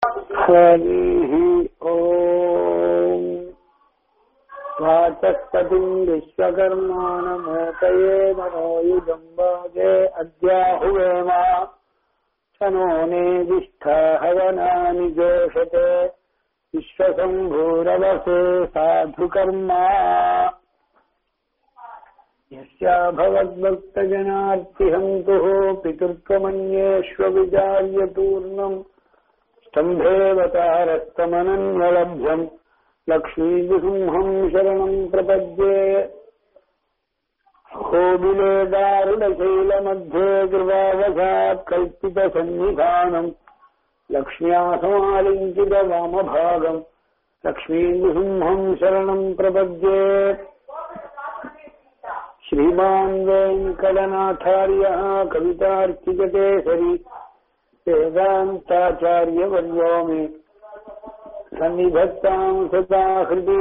हरिः ॐ वाचस्पतिम् विश्वकर्माणमोकये मनोयुजम् वाजे अद्याहुवेम नो नेदिष्ठा हवनानि जोषते विश्वसम्भूरवसे साधुकर्मा यस्याभवद्भक्तजनार्तिहन्तुः पितृत्वमन्येष्वविचार्यपूर्णम् स्तम्भेवतारस्तमनन्वलभ्यम् लक्ष्मीसिंहम् शरणम् प्रपद्ये होबिले दारुणशैलमध्ये कृपावशात् कल्पितसन्निधानम् लक्ष्म्या समालिङ्कितवामभागम् लक्ष्मीसिंहम् शरणम् प्रपद्ये श्रीमान् वेङ्कटनाथार्यः कवितार्किककेसरी वेदान्ताचार्यवर्यो मे सन्निधत्ताम् सदा हृदि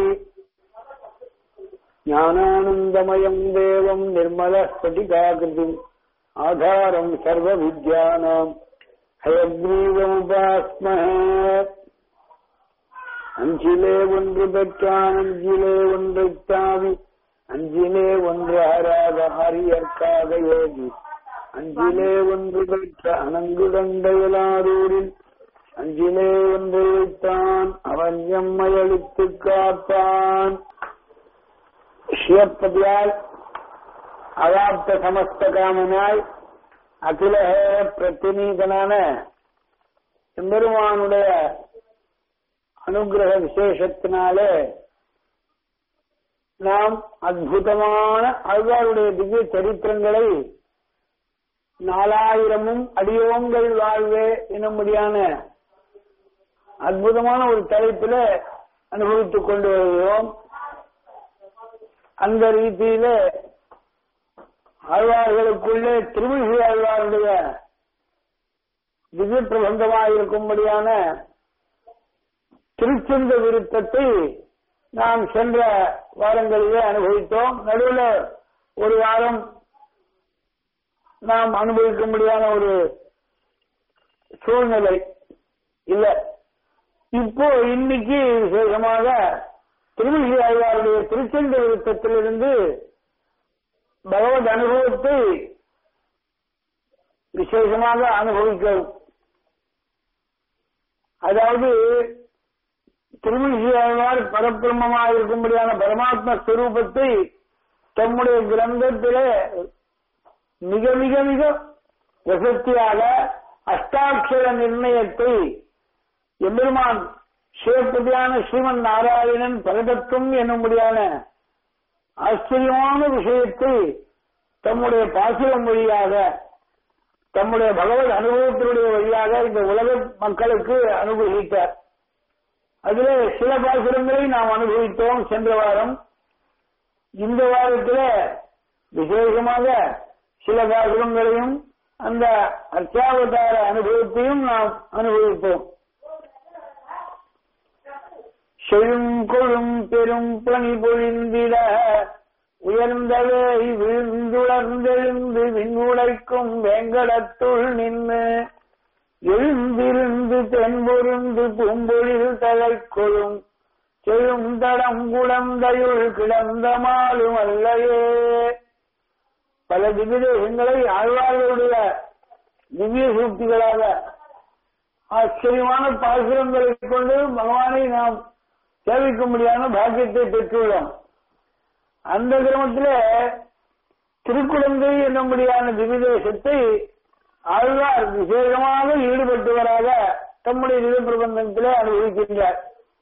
ज्ञानानन्दमयम् देवम् निर्मलस्फटिकाकृतिम् आधारम् सर्वविद्यानाम् हयग्रीवमुपास्महे அஞ்சிலே ஒன்று பெற்றான் அஞ்சிலே ஒன்று தாவி அஞ்சிலே ஒன்று ஆராத ஹரியற்காக யோகி அஞ்சிலே ஒன்று பெற்ற அனங்கு கண்டையலாரூரில் அஞ்சிலே ஒன்று வைத்தான் அவன் எம்மையளித்து காப்பான் சிவப்பதியால் அவாப்த சமஸ்த காமனாய் அகிலஹ பிரத்தினீகனான எம்பெருமானுடைய அனுகிரக விசேஷத்தினாலே நாம் அற்புதமான அழ்வாருடைய திவ்ய சரித்திரங்களை நாலாயிரமும் அடியோங்கள் வாழ்வே என்னும்படியான அற்புதமான ஒரு தலைப்பில அனுபவித்துக் கொண்டு வருகிறோம் அந்த ரீதியில ஆழ்வார்களுக்குள்ளே திருமிழி ஆழ்வாருடைய திவ்ய பிரபந்தமாக இருக்கும்படியான திருச்செந்த விருத்தத்தை நாம் சென்ற வாரங்களிலே அனுபவித்தோம் நடுவில் ஒரு வாரம் நாம் அனுபவிக்க முடியாத ஒரு சூழ்நிலை இல்ல இப்போ இன்னைக்கு விசேஷமாக திருமிழி ஆழ்வாருடைய திருச்செந்த விருத்தத்திலிருந்து பகவத் அனுபவத்தை விசேஷமாக அனுபவிக்கிறோம் அதாவது திருமிழியாழ்வார் பரபிரம்மமாக இருக்கும்படியான பரமாத்ம ஸ்வரூபத்தை தம்முடைய கிரந்தத்திலே மிக மிக மிக வசத்தியாக அஷ்டாட்சர நிர்ணயத்தை எம்பெருமான் சிவப்பதியான ஸ்ரீமன் நாராயணன் பரதத்துவம் என்னும்படியான ஆச்சரியமான விஷயத்தை தம்முடைய பாசுரம் வழியாக தம்முடைய பகவத் அனுபவத்தினுடைய வழியாக இந்த உலக மக்களுக்கு அனுபவித்தார் அதுல சில பாசுரங்களை நாம் அனுபவித்தோம் சென்ற வாரம் இந்த வாரத்தில் விசேஷமாக சில பாசுரங்களையும் அந்த அர்ச்சாவதார அனுபவத்தையும் நாம் அனுபவித்தோம் செழுங்கொழும் பெரும் பணி பொழிந்திட உயர்ந்தவே விழுந்துளர்ந்தெழுந்து விண்ணுழைக்கும் வேங்கடத்துள் நின்று எழுந்திருந்து தென்பொருந்து பூம்பொழில் தழைக்கொழும் செழும் தடம் குழந்தையுள் கிடந்த மாலும் அல்லையே பல திவ்யதேசங்களை ஆழ்வார்களுடைய திவ்ய சூக்திகளாக ஆச்சரியமான பாசுரங்களை கொண்டு பகவானை நாம் சேவிக்க முடியாத பாக்கியத்தை பெற்றுள்ளோம் அந்த கிரமத்தில் திருக்குழந்தை என்னும்படியான திவ்யதேசத்தை ஆழ்வார் விசேஷமாக ஈடுபட்டவராக தம்முடைய திவ்ய பிரபந்தத்திலே அனுபவிக்கின்றார்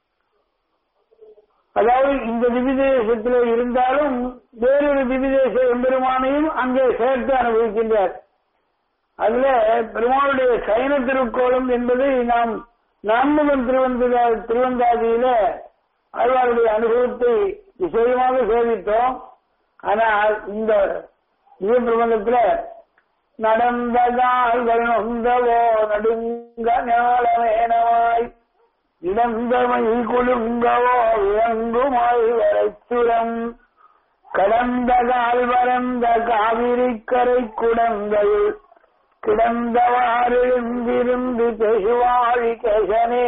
அதாவது இந்த திவிதேசத்திலே இருந்தாலும் வேறொரு திவிதேச எம்பெருமானையும் அங்கே சேர்த்து அனுபவிக்கின்றார் அதுல பெருமானுடைய சைன திருக்கோலம் என்பதை நாம் நான்முகன் திருவந்த திருவந்தாதியில ஆழ்வாருடைய அனுபவத்தை விசேஷமாக சேவித்தோம் ஆனால் இந்த திவ்ய பிரபந்தத்துல நடந்ததால் நொந்தவோ நடுங்க ஞானமேனவாய் இளந்தமை குலுங்கவோ இளங்குமாய் வரைச்சுரம் கடந்த கால் வரந்த காவிரி கரை குடங்கள் கிடந்தவாறிருந்து பேசுவாழி கேசனே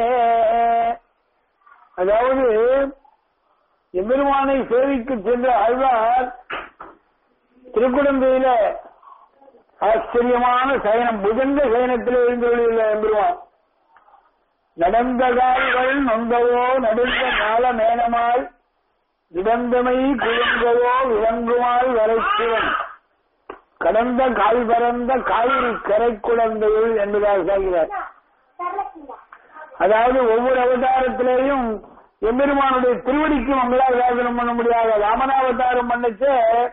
அதாவது எம்பெருமானை சேவிக்கு சென்ற ஆழ்வார் திருக்குடந்தையில ஆச்சரியமான சயனம் புஜங்க சயனத்தில் எழுந்துள்ள எம்பெருமான் நடந்த கால்கள் நொந்தவோ நடுந்த நாள மேனமாய் இடந்தமை குழுங்கவோ விளங்குமாய் வரைச்சிவன் கடந்த கால் பறந்த காவிரி கரை குழந்தைகள் என்பதாக சொல்கிறார் அதாவது ஒவ்வொரு அவதாரத்திலேயும் எம்பெருமானுடைய திருவடிக்கு மங்களாசாசனம் பண்ண முடியாத ராமனாவதாரம் பண்ணச்சு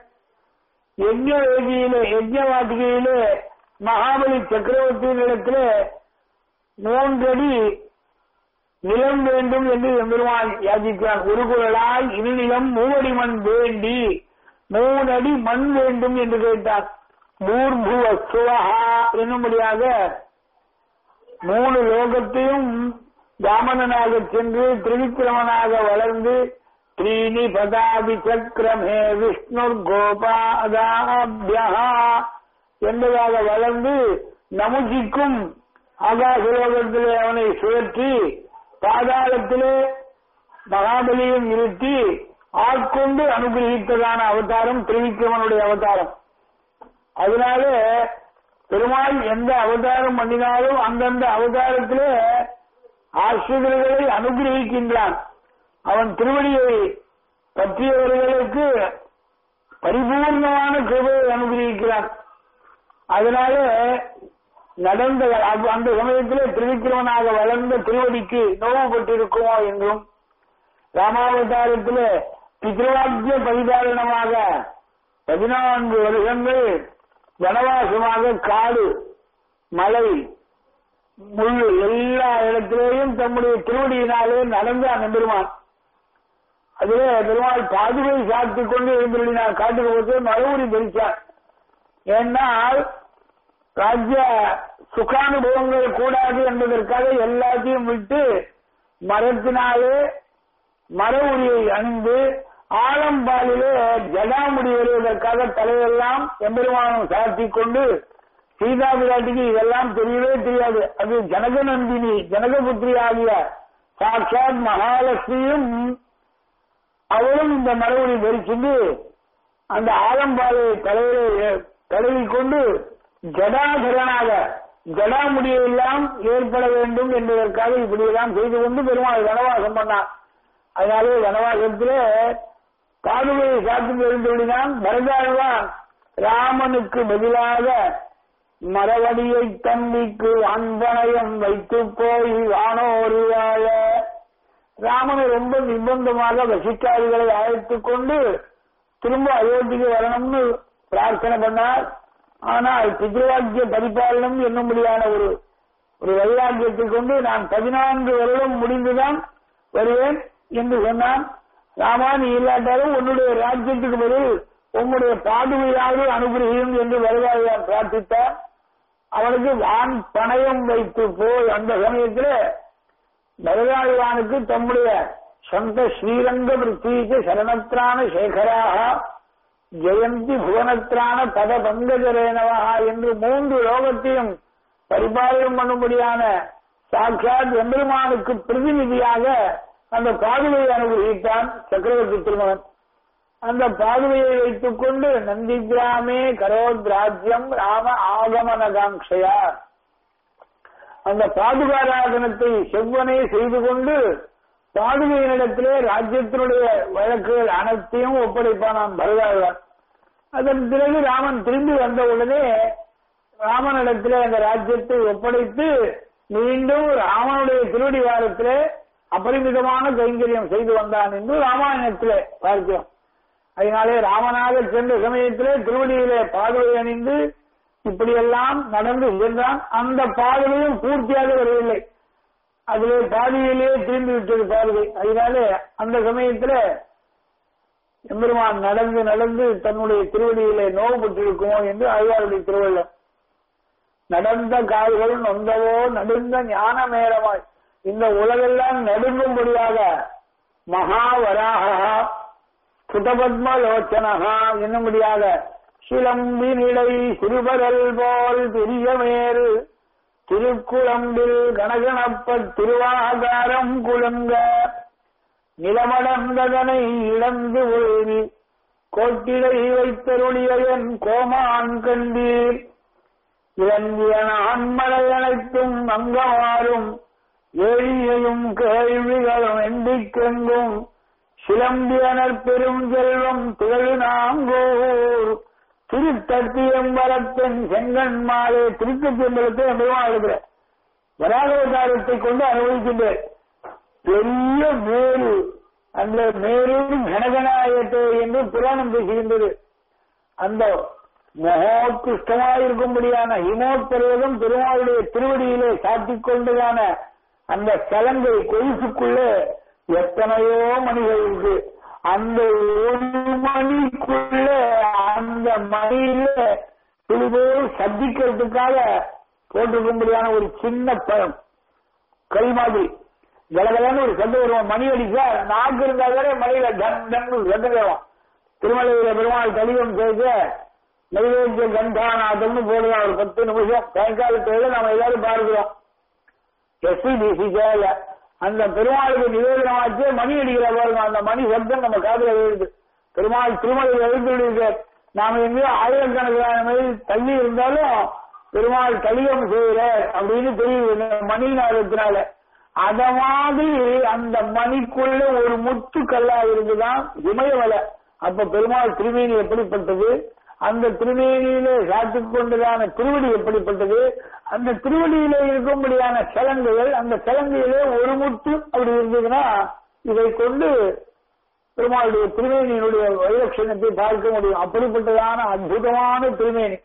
யஜ்ய வேதியிலே யஜ்ய வாட்டிகையிலே மகாபலி சக்கரவர்த்தியினிடத்திலே மூன்றடி நிலம் வேண்டும் என்று எம்பெருமான் யாசிக்கிறான் ஒரு குரலாய் இருநிலம் மூவடி மண் வேண்டி மூணடி மண் வேண்டும் என்று கேட்டார் மூர்புவ சுவஹா என்னும்படியாக மூணு லோகத்தையும் வாமனனாக சென்று திரிவிக்கிரமனாக வளர்ந்து த்ரீனி பதாபி சக்கரமே விஷ்ணு கோபாதாபியா என்பதாக வளர்ந்து நமுசிக்கும் ஆகாச லோகத்திலே அவனை சுழற்றி பாதாளத்திலே மகாபலியும் இருத்தி ஆட்கொண்டு அனுகிரகித்ததான அவதாரம் திரிவிக்ரமனுடைய அவதாரம் அதனால பெருமாள் எந்த அவதாரம் பண்ணினாலும் அந்தந்த அவதாரத்திலே ஆசிரியர்களை அனுகிரகிக்கின்றான் அவன் திருவடியை பற்றியவர்களுக்கு பரிபூர்ணமான கிருபையை அனுகிரகிக்கிறான் அதனால நடந்த அப்ப அந்த சமயத்திலே திருவிக்கிரமனாக வளர்ந்த திருவடிக்கு நோவுபட்டிருக்குமோ என்றும் ராமாவதாரத்திலே பித்ருவாக்கிய பரிபாலனமாக பதினான்கு வருஷங்கள் வனவாசமாக காடு மலை முள்ளு எல்லா இடத்திலேயும் தம்முடைய திருவடியினாலே நடந்தான் பெருமான் அதிலே பெருமாள் பாதுகை சாத்திக் கொண்டு எழுந்துள்ளினார் காட்டுக்கு போது மறுபடி தரிச்சார் ஏன்னால் ராஜ்ய சுகானுபவங்கள் கூடாது என்பதற்காக எல்லாத்தையும் விட்டு மரத்தினாலே மர உரியை அணிந்து ஆலம்பாலிலே ஜடாமுடி வருவதற்காக தலையெல்லாம் எம்பெருமானம் சாத்திக் கொண்டு சீதா பிராட்டிக்கு இதெல்லாம் தெரியவே தெரியாது அது ஜனகநந்தினி ஜனகபுத்திரி ஆகிய சாட்சாத் மகாலட்சுமியும் அவளும் இந்த மரபுரி தரிச்சுட்டு அந்த ஆலம்பாலை தலையிலே தடவி கொண்டு ஜடாதரனாக ஜடாமுடியை எல்லாம் ஏற்பட வேண்டும் என்பதற்காக இப்படியெல்லாம் செய்து கொண்டு பெருமாள் வனவாசம் பண்ணான் அதனாலே வனவாசத்திலே பாதுகையை காத்து எழுந்துள்ளினான் பரதாழ்வான் ராமனுக்கு பதிலாக மரவடியை தம்பிக்கு அன்பனயம் வைத்து போய் வானோரிவாழ ராமனை ரொம்ப நிர்பந்தமாக வசிக்காதிகளை அழைத்துக் கொண்டு திரும்ப அயோத்திக்கு வரணும்னு பிரார்த்தனை பண்ணார் ஆனால் பித்ருவாக்கிய பரிபாலனம் என்னும்படியான ஒரு ஒரு வைராக்கியத்தை கொண்டு நான் பதினான்கு வருடம் முடிந்துதான் வருவேன் என்று சொன்னான் ராமா நீ இல்லாட்டாலும் உன்னுடைய ராஜ்யத்துக்கு பதில் உன்னுடைய பாதுகையாவது அனுகிரகியும் என்று வருவாயார் பிரார்த்தித்தார் அவனுக்கு வான் பணயம் வைத்து போய் அந்த சமயத்தில் பரதாழ்வானுக்கு தம்முடைய சொந்த ஸ்ரீரங்க விற்பிக்கு சரணத்ரான சேகராக ஜெயந்தி புவனத்ரான பத பங்கஜரேனவா என்று மூன்று லோகத்தையும் பரிபாலனம் பண்ணும்படியான சாட்சாத் எம்பெருமானுக்கு பிரதிநிதியாக அந்த பாதுகையை அனுகிரகித்தான் சக்கரவர்த்தி திருமகன் அந்த பாதுகையை வைத்துக் கொண்டு நந்தி கிராமே கரோத் ராஜ்யம் ராம ஆகமனகாங்கையா அந்த பாதுகாராதனத்தை செவ்வனே செய்து கொண்டு பாதுகையினிடத்திலே ராஜ்யத்தினுடைய வழக்குகள் அனைத்தையும் ஒப்படைப்பானான் பரதாழ்வான் அதன் பிறகு ராமன் திரும்பி வந்த உடனே ராமனிடத்திலே அந்த ராஜ்யத்தை ஒப்படைத்து மீண்டும் ராமனுடைய திருவடி வாரத்திலே அபரிமிதமான கைங்கரியம் செய்து வந்தான் என்று ராமாயணத்திலே பார்க்கிறோம் அதனாலே ராமனாக சென்ற சமயத்திலே திருவடியிலே பாதுகை அணிந்து இப்படியெல்லாம் நடந்து சென்றான் அந்த பாதுகையும் பூர்த்தியாக வரவில்லை அதிலே பாதியிலே திரும்பி விட்டது பாதுகை அதனாலே அந்த சமயத்துல எம்பெருமான் நடந்து நடந்து தன்னுடைய திருவடியிலே நோவு பெற்றிருக்குமோ என்று ஆழ்வாருடைய திருவள்ளம் நடந்த கால்கள் நொந்தவோ நடுந்த ஞான மேலமாய் இந்த உலகெல்லாம் நடுங்கும்படியாக மகாவராகா சுதபத்மலோச்சனகா என்னும்படியாக சிலம்பினிடை சிறுபரல் போல் பெரியமேறு திருக்குளம்பில் கனகனப்ப திருவாகாரம் குலுங்க நிலமடந்ததனை இழந்து ஒழுகி கோட்டிடை வைத்தருளியன் கோமான் கண்டீர் இளங்கிய ஆண்மலை அனைத்தும் அங்கமாறும் ஏழியையும் கேள்விகளும் எண்டிக்கெங்கும் சிலம்பியனர் பெரும் செல்வம் திகழ் நாங்கூர் திருத்தத்தியம்பலத்தின் செங்கன்மாலே திருத்தத்தியம்பலத்தை பெருமாள் இருக்கிற வராகவதாரத்தை கொண்டு அனுபவிக்கின்றேன் பெரிய மேரு அந்த மேரு கனகனாயத்தை என்று புராணம் பேசுகின்றது அந்த மகோத்கிருஷ்டமாயிருக்கும்படியான ஹிமோத்பர்வதம் பெருமாளுடைய திருவடியிலே சாத்திக் கொண்டதான அந்த சலங்கை கொலுசுக்குள்ளே எத்தனையோ மணிகள் இருக்கு அந்த ஒரு மணிக்குள்ள அந்த மணியில சிறிதேர் சந்திக்கிறதுக்காக போட்டிருக்கும்படியான ஒரு சின்ன பழம் கை மாதிரி கலகலன்னு ஒரு சண்டை வருவோம் மணி அடிச்சா நாக்கு இருந்தாலே மணியில தன் தன் சண்டை வேணும் திருமலையில பெருமாள் தலிகம் செய்து நைவேத்திய கந்தாநாதம்னு போடுவோம் ஒரு பத்து நிமிஷம் சாயங்காலத்துல நாம எல்லாரும் பார்க்கிறோம் எஸ்பிபிசி சேல அந்த பெருமாளுக்கு நிவேதனமாச்சு மணி அடிக்கிற பாருங்க அந்த மணி சப்தம் நம்ம காதுல எழுது பெருமாள் திருமலையில் எழுந்துள்ளிருக்க நாம எங்கேயோ ஆயிரக்கணக்கான மைல் தள்ளி இருந்தாலும் பெருமாள் கலியம் செய்யற அப்படின்னு தெரியுது மணி நாதத்தினால அத மாதிரி அந்த மணிக்குள்ள ஒரு முத்து கல்லா இருக்குதான் இமயமலை அப்ப பெருமாள் திருமேனி எப்படிப்பட்டது அந்த திருமேனியிலே சாத்திக் கொண்டதான திருவடி எப்படிப்பட்டது அந்த திருவடியிலே இருக்கும்படியான சலங்குகள் அந்த சலங்கையிலே ஒரு முத்து அப்படி இருந்ததுன்னா இதை கொண்டு பெருமாளுடைய திருமேனியினுடைய வைலட்சணத்தை பார்க்க முடியும் அப்படிப்பட்டதான அற்புதமான திருமேனி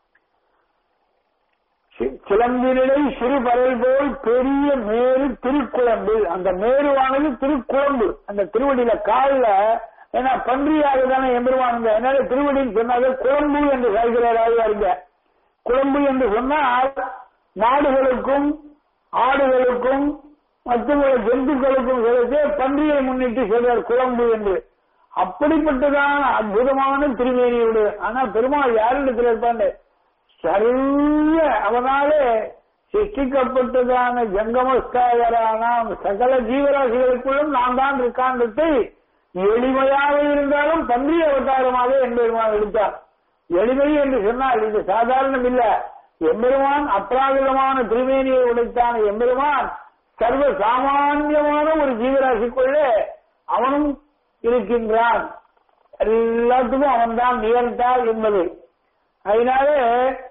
சிலம்பினிடை சிறு பரல் போல் பெரிய மேரு திருக்குழம்பு அந்த மேருவானது திருக்குழம்பு அந்த திருவடியில காலில் ஏன்னா பன்றியாக தானே எம்பெருவானுங்க அதனால திருவடின்னு சொன்னாலே குழம்பு என்று சாய்கிறார் ஆழ்வாருங்க குழம்பு என்று சொன்னால் மாடுகளுக்கும் ஆடுகளுக்கும் மற்றவங்கள ஜந்துக்களுக்கும் சொல்லிட்டு பன்றியை முன்னிட்டு சொல்றார் குழம்பு என்று அப்படிப்பட்டதான அற்புதமான திருமேனியுடைய ஆனா பெருமாள் யாரிடத்தில் இருப்பாண்டு சரிய அவனாலே சிருஷ்டிக்கப்பட்டதான ஜங்கமஸ்காயரான சகல ஜீவராசிகளுக்குள்ளும் நான் தான் இருக்கான்றதை எளிமையாக இருந்தாலும் பன்றி அவதாரமாக எம்பெருமான் எடுத்தார் எளிமை என்று சொன்னால் இது சாதாரணம் இல்ல எம்பெருமான் அப்ராகிதமான திருமேனியை உடைத்தான எம்பெருமான் சர்வ சாமான்யமான ஒரு ஜீவராசிக்குள்ளே அவனும் இருக்கின்றான் எல்லாத்துக்கும் அவன்தான் நிகழ்த்தார் என்பது அதனாலே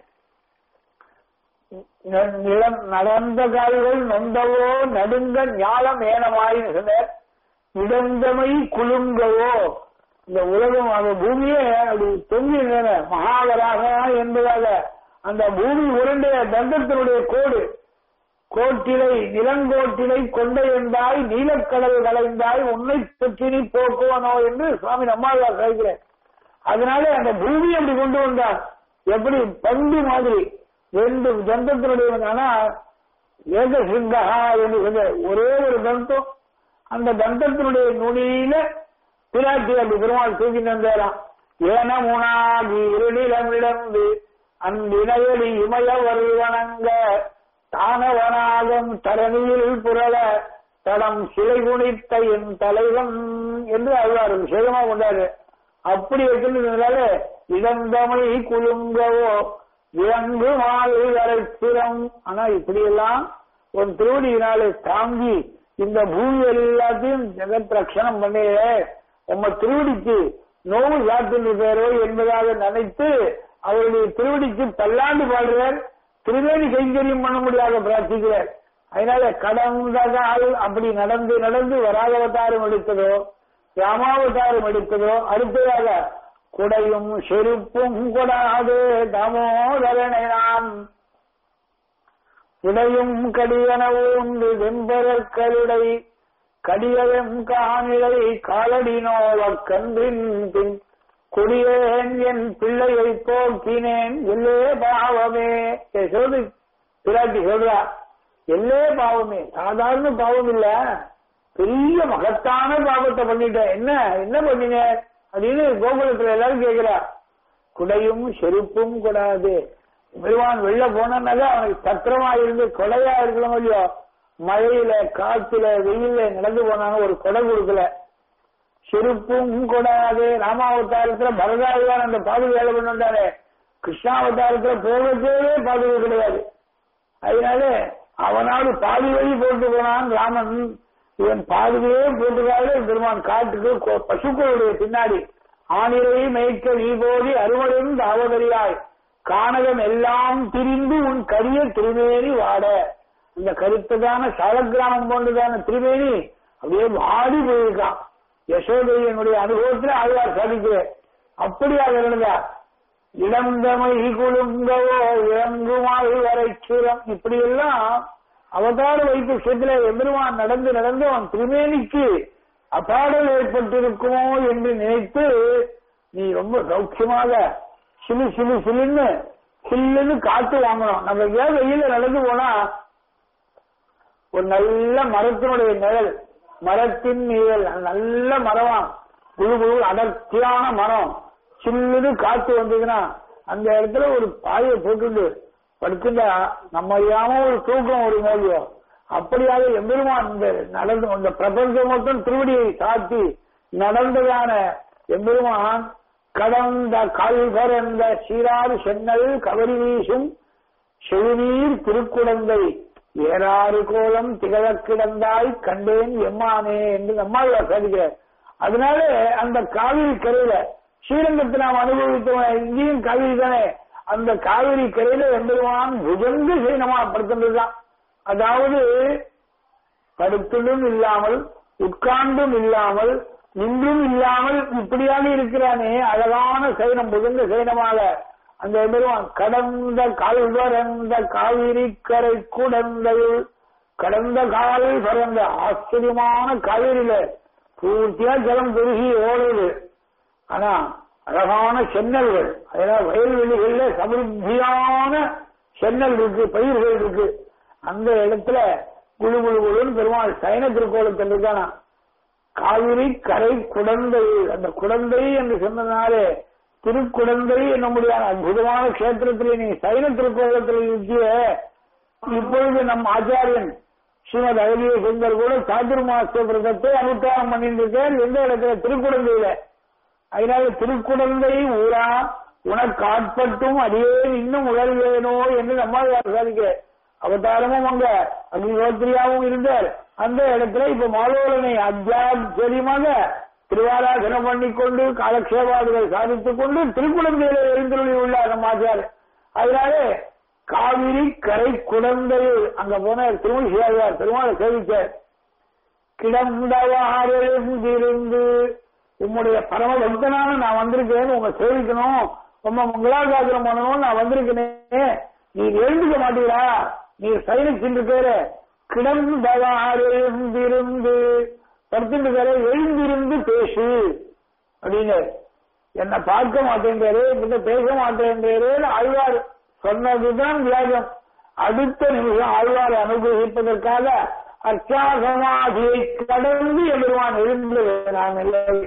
நிலம் நடந்த கால்கள் நொந்தவோ நடுங்க ஞாலம் ஏனமாயின்னு சொன்னார் இடந்தமை குலுங்கவோ இந்த உலகம் அந்த பூமியே அப்படி தொங்கி மகாவராக என்பதாக அந்த பூமி உருண்டைய தந்தத்தினுடைய கோடு கோட்டிலை நிலங்கோட்டிலை கொண்டை என்றாய் நீலக்கடல் கலைந்தாய் உன்னை பற்றினி போக்குவனோ என்று சுவாமி நம்மாழ்வார் கேட்கிறேன் அதனால அந்த பூமி அப்படி கொண்டு வந்தார் எப்படி பந்து மாதிரி ரெண்டு தந்தத்தினுடைய ஆனா ஏக சிங்கஹா என்று சொல்ல ஒரே ஒரு தந்தம் அந்த தந்தத்தினுடைய நுனியில பிராட்டி அப்படி பெருமாள் தூக்கிட்டு வந்தாராம் ஏனமுனாகி இருநிலமிழந்து அந்நிலையடி இமய வருவனங்க தானவனாகம் தரணியில் புரள தடம் சிலை குனித்த என் தலைவன் என்று அழ்வார் விசேஷமா கொண்டாரு அப்படி வைக்கிறதுனால இழந்தமை குலுங்கவோ இறங்கு மாலை வரைத்திரம் ஆனா இப்படியெல்லாம் ஒரு திருவடியினாலே தாங்கி இந்த பூமி எல்லாத்தையும் ஜெகத் ரட்சணம் பண்ணி உம்ம திருவடிக்கு நோவு சாத்தின் பேரோ என்பதாக நினைத்து அவருடைய திருவடிக்கு பல்லாண்டு பாடுறார் திருவேணி கைங்கரியம் பண்ண முடியாத பிரார்த்திக்கிறார் அதனால கடந்த கால் அப்படி நடந்து நடந்து வராகவதாரம் எடுத்ததோ ராமாவதாரம் எடுத்ததோ அடுத்ததாக குடையும் செருப்பும் கொடாது தாமோதரனை நாம் உடையும் கடியன உண்டு வெம்பரற்களுடை கடியவெம் காணிலை காலடி நோவக் கன்றின் பின் கொடியேன் என் பிள்ளையை போக்கினேன் எல்லே பாவமே சொல்லு பிராட்டி சொல்றா எல்லே பாவமே சாதாரண பாவம் இல்ல பெரிய மகத்தான பாவத்தை பண்ணிட்டேன் என்ன என்ன பண்ணின அப்படின்னு கோகுலத்துல எல்லாரும் கேட்கிறா குடையும் செருப்பும் கூடாது பெருமான் வெளில போனாக்கா அவனுக்கு சத்திரமா இருந்து கொடையா இருக்கலாம் இல்லையோ மழையில காத்துல வெயில்ல நடந்து போனாங்க ஒரு கொடை கொடுக்கல செருப்பும் கூடாது ராமாவதாரத்துல பரதாரிதான் அந்த பாதுகாப்பு பண்ண வந்தாரு கிருஷ்ணாவதாரத்துல போகத்தேவே பாதுகாப்பு கிடையாது அதனால அவனாவது பாதி வழி போட்டு போனான் ராமன் இவன் பாதுகையே போட்டுக்காது பெருமான் காட்டுக்கு கொ- பசுக்களுடைய பின்னாடி ஆணிரை மேய்க்க நீ போதி அருவரும் தாவதறியாய் கானகம் எல்லாம் திரிந்து உன் கரிய திருமேனி வாட இந்த கருத்ததான சாலக்கிராமம் போன்றதான திருமேனி அப்படியே வாடி போயிருக்கான் யசோதையனுடைய அனுபவத்துல ஆழ்வார் சாதிக்கிறேன் அப்படியாக இருந்தார் இளந்தமை குழுங்கவோ இறங்குமாறு வரைச்சுரம் இப்படி எல்லாம் அவதார வைத்த விஷயத்துல எம்பெருமான் நடந்து நடந்து அவன் திருமேனிக்கு அபாடல் ஏற்பட்டிருக்குமோ என்று நினைத்து நீ ரொம்ப சௌக்கியமாக சிலு சிலு சிலுன்னு சில்லுன்னு காத்து வாங்கணும் நம்ம எங்கேயாவது வெயில நடந்து போனா ஒரு நல்ல மரத்தினுடைய நிழல் மரத்தின் நிழல் நல்ல மரமா புழு புழு அடர்த்தியான மரம் சில்லுன்னு காத்து வந்ததுன்னா அந்த இடத்துல ஒரு பாயை போட்டுட்டு படுத்துட்டா நம்ம அறியாம ஒரு தூக்கம் ஒரு மோதியோ அப்படியாக எம்பெருமான் இந்த நடந்து இந்த பிரபஞ்சம் மொத்தம் திருவடியை சாத்தி நடந்ததான எம்பெருமான் கடந்த கல்கரந்த சீராறு சென்னல் கவரி வீசும் செழுநீர் திருக்குடந்தை ஏறாறு கோலம் திகழக் கிடந்தாய் கண்டேன் எம்மானே என்று நம்மாழ்வார் சாதிக்கிறார் அதனால அந்த காவிரி கரையில ஸ்ரீரங்கத்தை நாம் அனுபவித்தோம் இங்கேயும் காவிரி தானே அந்த காவிரி கரையில எம்பெருமான் புஜங்க சீனமா படுத்துன்றதுதான் அதாவது படுத்துடும் இல்லாமல் உட்கார்ந்தும் இல்லாமல் நின்றும் இல்லாமல் இப்படியாக இருக்கிறானே அழகான சைனம் புதுங்க சைனமாக அந்த எம்பெருமான் கடந்த கால்வரந்த காவிரி கரை குடந்தையுள் கடந்த கால் பறந்த ஆச்சரியமான காவிரியில பூர்த்தியா ஜலம் பெருகி ஓடுது ஆனா அழகான சென்னல்கள் அதனால வயல்வெளிகள்ல சமிருத்தியான சென்னல் இருக்கு பயிர்கள் இருக்கு அந்த இடத்துல குழு குழு குழுன்னு பெருமாள் சைன திருக்கோலத்தில் இருக்கானா காவிரி கரை குடந்தை அந்த குடந்தை என்று சொன்னதுனாலே திருக்குடந்தை என்னுடைய அற்புதமான கஷேத்திரத்திலே நீ சைன திருக்கோலத்தில் இருக்கிய இப்பொழுது நம் ஆச்சாரியன் ஸ்ரீமத் அகலிய சுந்தர் கூட சாதுர்மாச விரதத்தை அனுஷ்டானம் பண்ணிட்டு இருக்கார் எந்த இடத்துல திருக்குடந்தையில அதனால திருக்குடந்தை ஊரா உனக்கு ஆட்பட்டும் அடியே இன்னும் உழல்வேனோ என்று நம்மால் சாதிக்க அவதாரமும் அங்க அக்னிஹோத்திரியாவும் இருந்தார் அந்த இடத்துல இப்ப மாலோலனை அத்தியாச்சரியமாக திருவாராதனம் பண்ணிக்கொண்டு காலக்ஷேபாதிகள் சாதித்துக் கொண்டு திருக்குழந்தையில எழுந்துள்ளி உள்ளார் நம்ம ஆச்சார் அதனால காவிரி கரை குழந்தையில் அங்க போன திருமணிசியார் பெருமாளை சேவிச்சார் கிடந்தவாறிருந்து உம்முடைய பரம பக்தனான நான் வந்திருக்கேன் உங்க சேவிக்கணும் உங்க மங்களாசாசனம் பண்ணணும் நான் வந்திருக்கேனே நீ எழுந்துக்க மாட்டீரா நீ சைனிச்சிருக்கிற கிடந்தவாறிருந்து படுத்துட்டு எழுந்திருந்து பேசு அப்படின்னு என்னை பார்க்க மாட்டேங்கிறாரு கிட்ட பேச மாட்டேங்கிறாரு ஆழ்வார் சொன்னதுதான் வியாஜம் அடுத்த நிமிஷம் ஆழ்வாரை அனுகிரகிப்பதற்காக அர்ச்சாசமாதியை கடந்து எம்பெருமான் எழுந்து நான்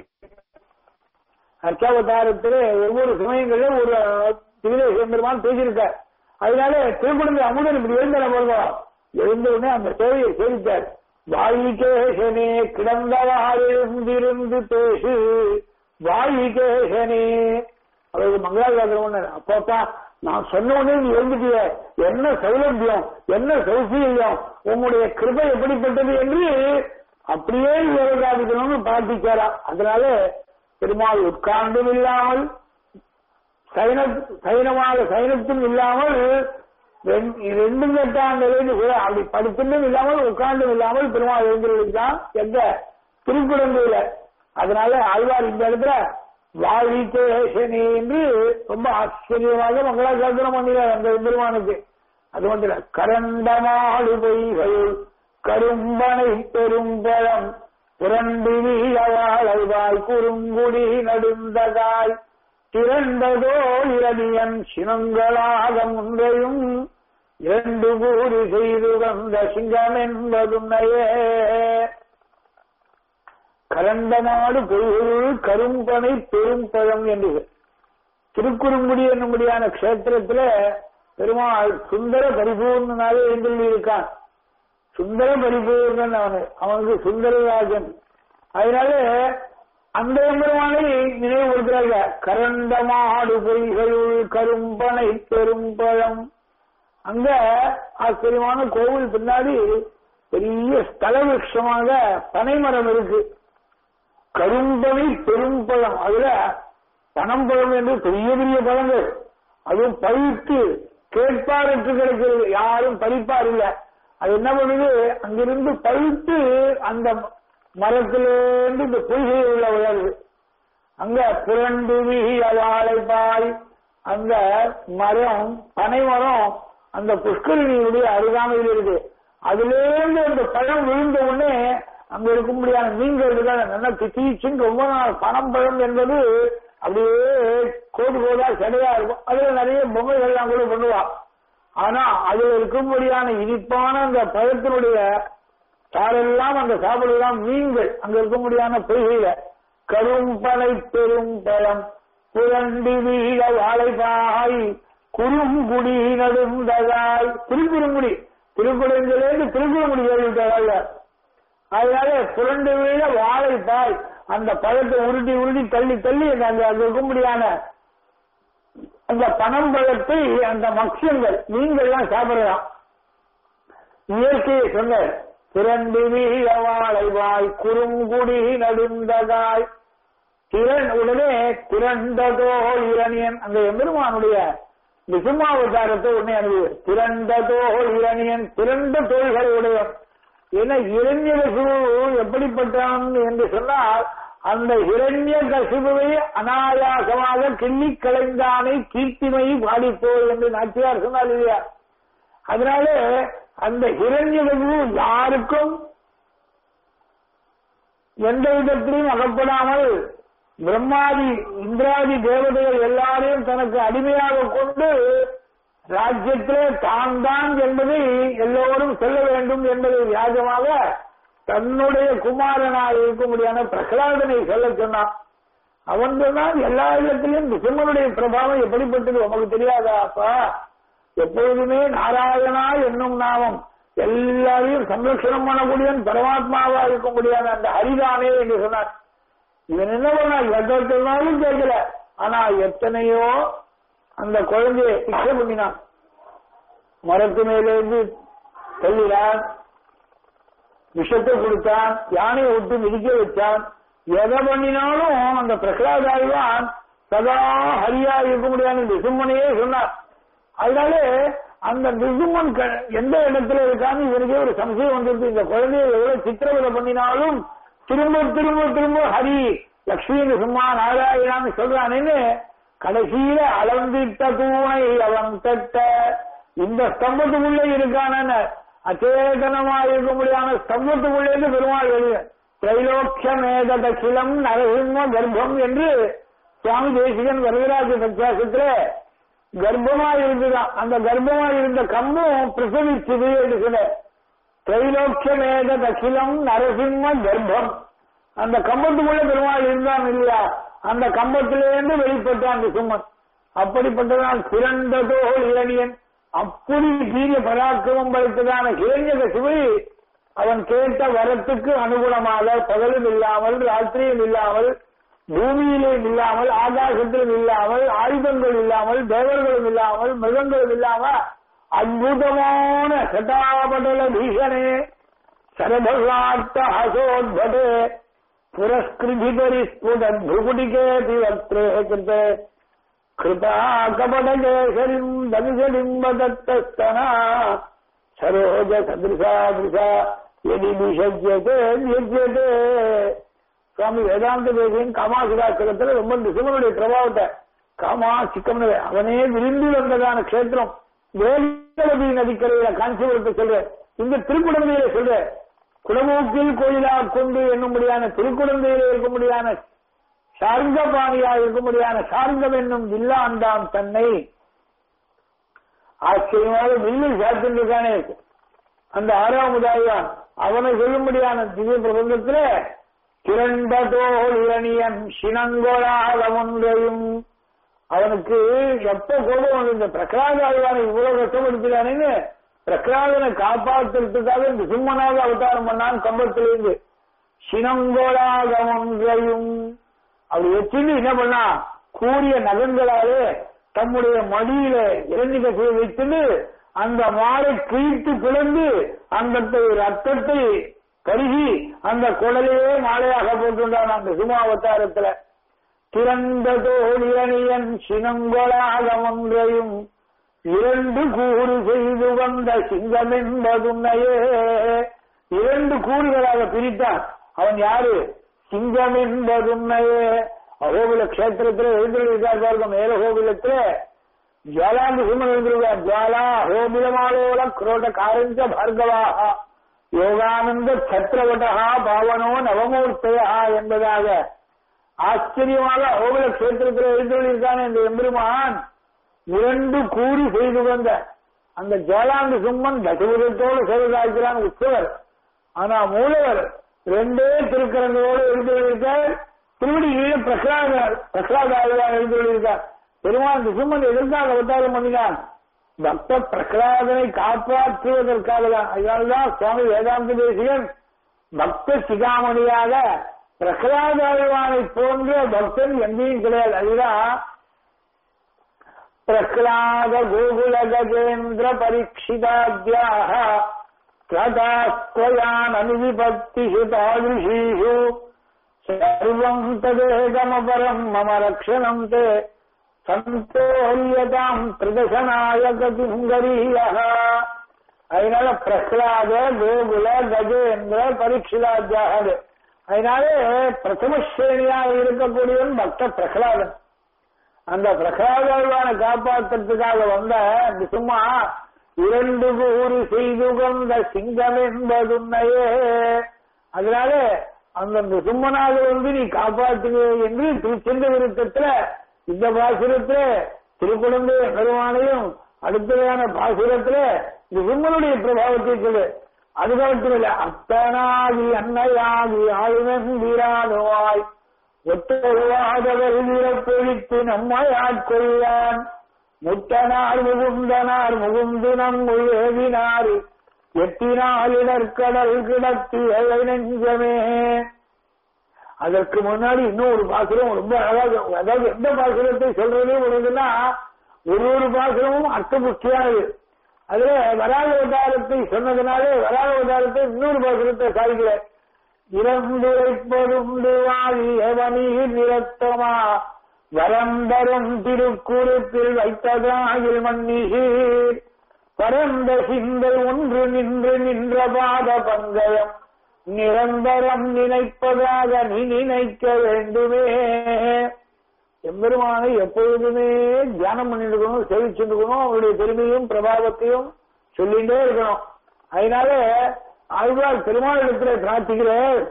அர்ச்சாவதாரத்திலே ஒவ்வொரு சமயங்களிலும் ஒரு திவிதேச பெருமான் பேசியிருக்கார் அதனால திருக்குழந்தை அமுதன் இப்படி எழுந்தன போதும் எழுந்த உடனே அந்த சேவையை சேவித்தார் வாயிகேசனே கிடந்தவாறிருந்து பேசு வாயிகேசனே அவருக்கு மங்களாசாசனம் அப்பப்பா நான் சொன்ன உடனே நீ எழுந்துட்டிய என்ன சௌலபியம் என்ன சௌசீல்யம் உங்களுடைய கிருபை எப்படிப்பட்டது என்று அப்படியே விவகாரிக்கணும்னு பிரார்த்திச்சாரா அதனால பெருமாள் உட்கார்ந்தும் இல்லாமல் சைன சைனமாக சைனத்தும் இல்லாமல் ரெண்டும் கட்டாம் நிலைன்னு கூட அப்படி படுத்துட்டும் இல்லாமல் உட்கார்ந்தும் இல்லாமல் பெருமாள் எழுந்திருக்கான் எங்க திருக்குழந்தையில அதனால ஆழ்வார் இந்த இடத்துல வாழிகேசனே என்று ரொம்ப ஆச்சரியமாக மங்களாசாசனம் பண்ணினார் அந்த பெருமானுக்கு அது மட்டும் இல்ல கரண்டமாடு பொய்கள் கரும்பனை பெரும்பழம் புரண்டு வீழவாழ்வாய் குறுங்குடி நடுந்ததாய் திரண்டதோ இரணியன் சினங்களாக முன்றையும் இரண்டு கூடி செய்து வந்த சிங்கம் என்பதுன்னையே கரண்டமாடு பொய்கள் கரும்பனை பெரும்பழம் என்று திருக்குறுங்குடி என்னும்படியான கஷேத்திரத்துல பெருமாள் சுந்தர பரிபூர்ணனாவே எழுந்தள்ளி இருக்கான் சுந்தர பரிபூர்ணன் அவனு அவனுக்கு சுந்தரராஜன் அதனால அந்த எம்பெருமானை நினைவுபடுத்துறாங்க கரண்ட மாடு பொய்களுள் கரும்பனை பெரும்பழம் அங்க ஆச்சரியமான கோவில் பின்னாடி பெரிய ஸ்தல விருஷமாக பனைமரம் இருக்கு கரும்பனை பெரும்பழம் அதுல பனம்பழம் என்று பெரிய பெரிய பழங்கள் அதுவும் பழுத்து கேட்பாரற்று கிடைக்கிறது யாரும் பறிப்பார் இல்ல அது என்ன பண்ணுது அங்கிருந்து பழுத்து அந்த மரத்திலிருந்து இந்த பொய்கை உள்ள வளருது அங்க புரண்டு வாழைப்பாய் அந்த மரம் பனை மரம் அந்த புஷ்கரிணியுடைய அருகாமையில் இருக்கு அதிலிருந்து அந்த பழம் விழுந்த உடனே அங்க இருக்க முடியாத மீன்கள் நல்லா பிச்சீச்சுன்னு ரொம்ப நாள் பணம் பழம் என்பது அப்படியே கோடு கோடா சடையா இருக்கும் அதுல நிறைய பொம்மைகள் எல்லாம் கூட பண்ணுவா ஆனா அதுல இருக்கும்படியான இனிப்பான அந்த பழத்தினுடைய சாரெல்லாம் அந்த சாப்பிடலாம் மீன்கள் அங்க இருக்கும்படியான பொய்கையில கரும்பனை பெரும் பழம் புரண்டி வீழ வாழைப்பாய் குறுங்குடி நடுந்ததாய் திருக்குறுங்குடி திருக்குறந்திலேருந்து திருக்குறங்குடி கேள்விட்டாங்க அதனால புரண்டு வீழ வாழைப்பாய் அந்த பழத்தை உருட்டி உருட்டி தள்ளி தள்ளி அந்த அங்க இருக்கும்படியான அந்த பனம் பழத்தை அந்த மக்ஷங்கள் நீங்கள்லாம் சாப்பிடலாம் இயற்கையை சொன்ன திரண்டு வீழ வாழைவாய் குறுங்குடி நடுந்ததாய் திறன் உடனே திரண்டதோ இரணியன் அந்த எம்பெருமானுடைய நிசுமாவதாரத்தை உடனே அனுபவி திரண்டதோ இரணியன் திரண்ட தோள்களை உடையவன் ஏன்னா இரண்ய கசிபு எப்படிப்பட்டான் என்று சொன்னால் அந்த இரண்ய கசிபுவை அனாயாசமாக கிள்ளி கலைந்தானை கீர்த்திமை பாடிப்போ என்று நாச்சியார் சொன்னால் இல்லையா அதனால அந்த இரண்ய கசிபு யாருக்கும் எந்த விதத்திலையும் அகப்படாமல் பிரம்மாதி இந்திராதி தேவதைகள் எல்லாரையும் தனக்கு அடிமையாக கொண்டு ராஜ்யத்திலே தான் தான் என்பதை எல்லோரும் சொல்ல வேண்டும் என்பதை வியாஜமாக தன்னுடைய குமாரனாக இருக்க முடியாத பிரகலாதனை சொல்ல சொன்னான் அவன் சொன்னால் எல்லா இடத்திலும் நிசிம்மனுடைய பிரபாவம் எப்படிப்பட்டது உமக்கு தெரியாதா அப்பா எப்பொழுதுமே நாராயணா என்னும் நாமம் எல்லாரையும் சம்ரட்சணம் பண்ணக்கூடியவன் பரமாத்மாவா இருக்க முடியாத அந்த ஹரிதானே என்று சொன்னார் இவன் என்ன பண்ணா எதை சொன்னாலும் கேட்கல ஆனா எத்தனையோ அந்த குழந்தையை இச்சை பண்ணினான் மரத்து மேலிருந்து தள்ளினான் விஷத்தை கொடுத்தான் யானையை விட்டு மிதிக்க வச்சான் எதை பண்ணினாலும் அந்த பிரகலாதாய்வான் சதா ஹரியா இருக்க முடியாத நிசும்மனையே சொன்னார் அதனால அந்த நிசும்மன் எந்த இடத்துல இருக்கான்னு இவனுக்கே ஒரு சம்சயம் வந்துருக்கு இந்த குழந்தைய எவ்வளவு சித்திரவதை பண்ணினாலும் திரும்ப திரும்ப திரும்ப ஹரி லக்ஷ்மி நிசும்மா நாராயணான்னு சொல்றானேன்னு கடைசியில அளந்திட்ட தூணை அவன் தட்ட இந்த ஸ்தம்பத்துக்குள்ளே இருக்கான அச்சேதனமா இருக்க முடியாத ஸ்தம்பத்துக்குள்ளே பெருமாள் வெளிய திரைலோக்கியமேத தக்கிலம் நரசிம்ம கர்ப்பம் என்று சுவாமி தேசிகன் வரதராஜ சத்தியாசத்துல கர்ப்பமா இருந்துதான் அந்த கர்ப்பமா இருந்த கம்பம் பிரசவிச்சது என்று சொன்ன திரைலோக்கியமேத தக்கிலம் நரசிம்ம கர்ப்பம் அந்த கம்பத்துக்குள்ள பெருமாள் இருந்தான் இல்லையா அந்த கம்பத்திலிருந்து வெளிப்பட்டான் சும்மன் அப்படிப்பட்டதான் சிறந்ததோ இரணியன் அப்படி சீரிய பராக்கிரமம் படைத்ததான கிரண்ய கசிவை அவன் கேட்ட வரத்துக்கு அனுகுணமாக பகலும் இல்லாமல் ராத்திரியும் இல்லாமல் பூமியிலும் இல்லாமல் ஆகாசத்திலும் இல்லாமல் ஆயுதங்கள் இல்லாமல் தேவர்களும் இல்லாமல் மிருகங்களும் இல்லாம அற்புதமான சட்டாபடல பீஷனே சரபர்வார்த்த ஹசோத்படே पुरस्कृधिपरिस्फुटभ्रुकुटिकेति वक्त्रे कृते कृपा कपटकेसरिम् दमिषडिम्बदत्तस्तना सरोज सदृशादृशा यदि विषज्यते வியஜ்யதே சுவாமி வேதாந்த தேசியன் காமாசுராட்சகத்துல ரொம்ப நிசுமனுடைய பிரபாவத்தை காமா சிக்கம்னு அவனே விரும்பி வந்ததான கஷேத்திரம் வேலவதி நதிக்கரையில காஞ்சிபுரத்தை சொல்ற இந்த திருக்குடந்தையில சொல்ற குடமூக்கில் கோயிலா கொண்டு என்னும்படியான திருக்குடந்தையில இருக்கும்படியான சார்ந்தபாணியா இருக்கும்படியான சார்ந்தம் என்னும் வில்லாண்டாம் தன்னை ஆச்சரியமாக வில்லில் சாத்திருக்கானே அந்த ஆறாம் உதாயான் அவனை சொல்லும்படியான திவ்ய பிரபந்தத்துல திரண்ட தோல் இரணியன் சினங்கொழாத ஒன்றையும் அவனுக்கு எப்ப கோபம் வந்து இந்த பிரகலாத ஆழ்வானை இவ்வளவு கஷ்டப்படுத்தினானேன்னு பிரகலாதனை காப்பாற்றுறதுக்காக இந்த சிம்மனாக அவதாரம் பண்ணான் கம்பத்திலிருந்து சினங்கோளாக ஒன்றையும் அப்படி வச்சுட்டு என்ன பண்ணா கூறிய நகங்களாலே தம்முடைய மடியில இறங்கி கசியை வைத்துட்டு அந்த மாலை கிழித்து பிளந்து அந்த ரத்தத்தை கருகி அந்த குடலையே மாலையாக போட்டுண்டான் அந்த சிம்மாவதாரத்துல திறந்த தோழியணியன் சினங்கொளாக ஒன்றையும் இரண்டு கூறு செய்து வந்த சிங்கம் என்பதுன்னையே இரண்டு கூறுகளாக பிரித்தான் அவன் யாரு சிங்கம் என்பதுன்னையே அகோபில கஷேத்திரத்தில் எழுந்திருக்கார் பாருங்க மேலகோபிலத்துல ஜாலாந்து சிம்மன் எழுந்திருக்கார் ஜாலா அகோபிலமாலோல குரோட காரஞ்ச பார்கவாக யோகானந்த சத்திரவட்டகா பாவனோ நவமூர்த்தையா என்பதாக ஆச்சரியமாக அகோபில கஷேத்திரத்தில் எழுந்திருக்கான இந்த எம்பெருமான் இரண்டு கூறி செய்து வந்த அந்த ஜோலாந்து சும்மன் தசபுரத்தோடு செயல்தாக்கிறான் உற்சவர் ஆனா மூலவர் ரெண்டே திருக்கரங்களோடு எழுந்திருக்கார் திருவடியிலே பிரகலாத பிரகலாத ஆழ்வார் எழுந்திருக்கார் பெருமான் சும்மன் எதற்காக அவதாரம் பண்ணினான் பக்த பிரகலாதனை காப்பாற்றுவதற்காக தான் அதனால்தான் சுவாமி வேதாந்த தேசிகன் பக்த சிகாமணியாக பிரகலாத ஆழ்வானை போன்ற பக்தன் எங்கேயும் கிடையாது அதுதான் பிரகலாத கோகுல கஜேந்திர பரீட்சிதாத்யாக ததாஸ்வயான் அனுவிபக்திஷு தாதுஷீஷு சர்வம் ததேகமபரம் மம ரக்ஷணம் தே சந்தோரியதாம் பிரதசனாய கதிங்கரீயः அதனால பிரகலாத கோகுல கஜேந்திர பரீட்சிதாத்யாக அதனால பிரதம ஸ்ரேணியாக இருக்கக்கூடியவன் பக்த பிரகலாதன் அந்த பிரகலாதவான காப்பாற்றுறதுக்காக வந்த அந்த சும்மா இரண்டு கூறு செய்து கொண்ட சிங்கம் என்பதுன்னையே அதனால அந்த சும்மனாக வந்து நீ காப்பாற்றுவே என்று திருச்செந்த விருத்தத்துல இந்த பாசுரத்துல திருக்குழந்தை பெருமானையும் அடுத்ததான பாசுரத்துல இந்த சும்மனுடைய பிரபாவத்தை சொல்லு அது மட்டுமில்ல அத்தனாகி அன்னையாகி ஆயுதம் வீரானுவாய் ஒத்தவாதவர் வீரப்பொழித்து நம்மை ஆட்கொள்வான் முத்தனார் முகுந்தனார் முகுந்து நம்முள் ஏவினார் எட்டினால் இடற்கடல் கிடத்தி ஏழை நெஞ்சமே அதற்கு முன்னாடி இன்னொரு பாசுரம் ரொம்ப அழகாக அதாவது எந்த பாசுரத்தை சொல்றதே உனக்குன்னா ஒரு ஒரு பாசுரமும் அர்த்தபுஷ்டியானது அதுல வராக அவதாரத்தை சொன்னதுனாலே வராக அவதாரத்தை இன்னொரு பாசுரத்தை சாதிக்கிறேன் இறந்துரைப்பதுண்டு வாழி எவனீர் நிறத்தமா வரந்தரும் திருக்குறிப்பில் வைத்ததாயில் மன்னிகீர் பரந்த சிந்தை ஒன்று நின்று நின்ற பாத பங்கயம் நிரந்தரம் நினைப்பதாக நீ நினைக்க வேண்டுமே எம்பெருமானை எப்பொழுதுமே தியானம் பண்ணிட்டு இருக்கணும் சேவிச்சுட்டு இருக்கணும் அவருடைய பெருமையும் பிரபாவத்தையும் சொல்லிட்டே இருக்கணும் அதனால ஆழ்வார் பெருமாளிடத்துல பிரார்த்திக்கிறேன்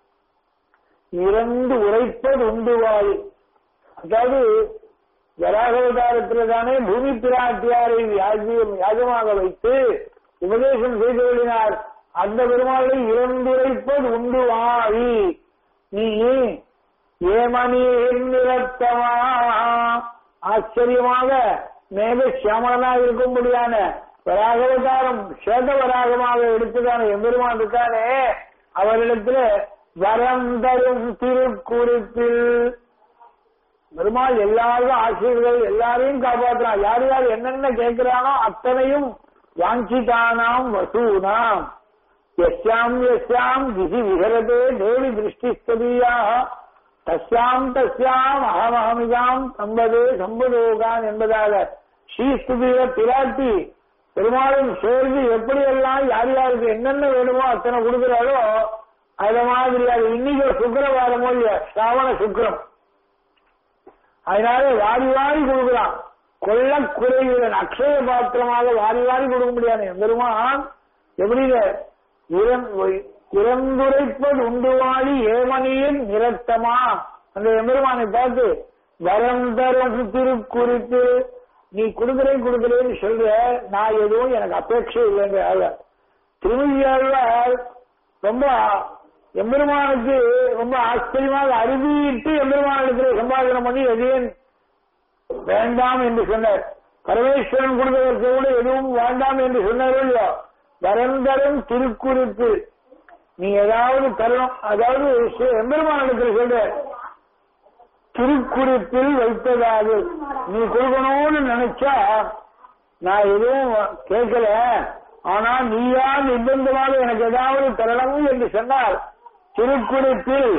இரண்டு உரைப்பது உண்டு வாய் அதாவது வராகவதாரத்துல தானே பூமி பிராட்டியாரை யாஜியம் யாஜமாக வைத்து உபதேசம் செய்து கொள்ளினார் அந்த பெருமாளை இரண்டுரைப்பது உண்டு வாழி நீ ஏமணி நிறத்தமா ஆச்சரியமாக மேக சியாமலனா இருக்கும்படியான வராகவதாரம் சேத வராகமாக எடுத்துக்கான எம்பெருமான் இருக்கானே அவரிடத்துல வரம் தரும் திருக்குறிப்பில் பெருமாள் எல்லாரும் ஆசிரியர்கள் எல்லாரையும் காப்பாற்றுறான் யார் யார் என்னென்ன கேட்கிறானோ அத்தனையும் வாஞ்சிதானாம் வசூனாம் எஸ்யாம் எஸ்யாம் திசி விகரதே தேவி திருஷ்டிஸ்ததீயாக தஸ்யாம் தஸ்யாம் அகமஹமிதாம் சம்பதே சம்பதோகான் என்பதாக ஸ்ரீஸ்துதிய பிராட்டி பெருமாளும் சேர்ந்து எப்படியெல்லாம் யார் யாருக்கு என்னென்ன வேணுமோ அத்தனை கொடுக்கிறாரோ அது மாதிரி அது இன்னைக்கு சுக்கரவாரமோ இல்லையா ஸ்ராவண சுக்கரம் அதனால வாரி வாரி கொடுக்குறான் கொள்ள குறைவுடன் அக்ஷய பாத்திரமாக வாரி வாரி கொடுக்க முடியாது பெருமான் எப்படி இறந்துரைப்பது உண்டு வாழி ஏமணியின் நிறத்தமா அந்த எம்பெருமானை பார்த்து வரம் தரும் திருக்குறித்து நீ கொடுக்கிறேன் கொடுக்கிறேன்னு சொல்ற நான் எதுவும் எனக்கு அபேட்சை இல்லைங்க திருமதியாளர் ரொம்ப எம்பெருமானுக்கு ரொம்ப ஆச்சரியமாக அறுதியிட்டு எம்பெருமானத்தில் சம்பாதனை பண்ணி எதையும் வேண்டாம் என்று சொன்னார் பரமேஸ்வரன் கொடுப்பதற்கு கூட எதுவும் வேண்டாம் என்று சொன்னாரோ இல்லையோ வரந்தரம் திருக்குறிப்பு நீ ஏதாவது தரணும் அதாவது ஸ்ரீ எம்பெருமானிடத்தில் சொல்ற திருக்குறிப்பில் வைத்ததாக நீ கொடுக்கணும்னு நினைச்சா நான் எதுவும் கேட்கல ஆனா நீயா நிர்பந்தமாக எனக்கு ஏதாவது தரணும் என்று சொன்னால் திருக்குறிப்பில்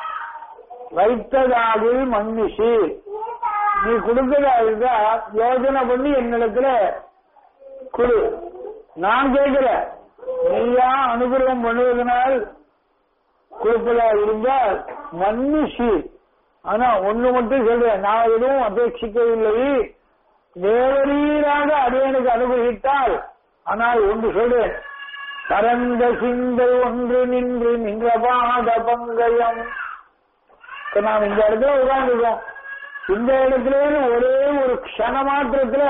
வைத்ததாக மன்னிஷி நீ கொடுக்கறதா இருந்தா யோஜனை பண்ணி என்னிடத்துல கொடு நான் கேட்கல நீயா அனுகிரகம் பண்ணுவதனால் கொடுப்பதா இருந்தால் மன்னிஷி ஆனா ஒண்ணு மட்டும் சொல்றேன் நான் எதுவும் அபேட்சிக்கவில்லை தேவரீராக அடியனுக்கு அனுபவித்தால் ஆனால் ஒன்று சொல்றேன் பரந்த சிந்தை ஒன்று நின்று நின்ற பாத பங்கயம் இப்ப நாம் இந்த இடத்துல உட்கார்ந்துருக்கோம் இந்த இடத்துல ஒரே ஒரு க்ஷண மாத்திரத்துல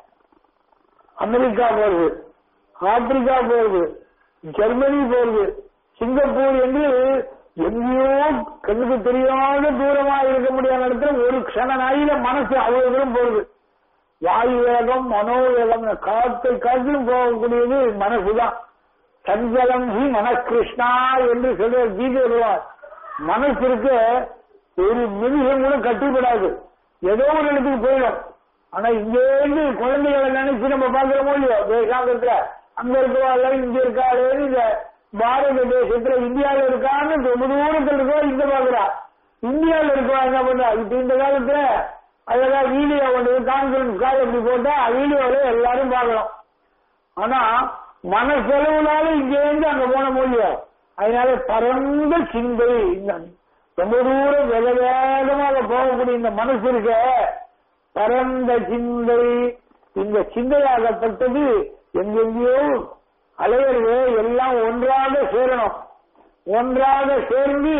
அமெரிக்கா போறது ஆப்பிரிக்கா போறது ஜெர்மனி போறது சிங்கப்பூர் என்று எங்கேயோ கண்ணுக்கு தெரியாத தூரமா இருக்க முடியாத இடத்துல ஒரு க்ஷண நாயில மனசு அவ்வளவு தூரம் போறது வாயு வேகம் மனோவேகம் காத்தை காட்டிலும் போகக்கூடியது மனசுதான் சஞ்சலம் ஹி மனகிருஷ்ணா என்று சொல்ற கீதை வருவார் மனசு இருக்க ஒரு நிமிஷம் கூட கட்டிப்படாது ஏதோ ஒரு இடத்துக்கு போயிடும் ஆனா இங்கே இருந்து குழந்தைகளை நினைச்சு நம்ம பாக்குறோமோ இல்லையோ தேசாந்தத்துல அங்க இருக்கவாள் இங்க இருக்காளேன்னு இந்த பாரத தேசத்துல இந்தியாவில இருக்கான்னு ரொம்ப தூரத்துல இருக்கோ இங்க பாக்குறா இந்தியாவில இருக்கவா என்ன பண்றா இப்ப இந்த காலத்துல அழகா வீடியோ ஒன்று கான்ஃபரன்ஸ் கால் இப்படி போட்டா வீடியோல எல்லாரும் பார்க்கலாம் ஆனா மனசெலவுனால இங்க இருந்து அங்க போன முடியும் அதனால பரந்த சிந்தை இந்த ரொம்ப தூரம் வேக வேகமாக போகக்கூடிய இந்த மனசு இருக்க பரந்த சிந்தை இந்த சிந்தையாகப்பட்டது எங்கெங்கேயோ அலையறது எல்லாம் ஒன்றாக சேரணும் ஒன்றாக சேர்ந்து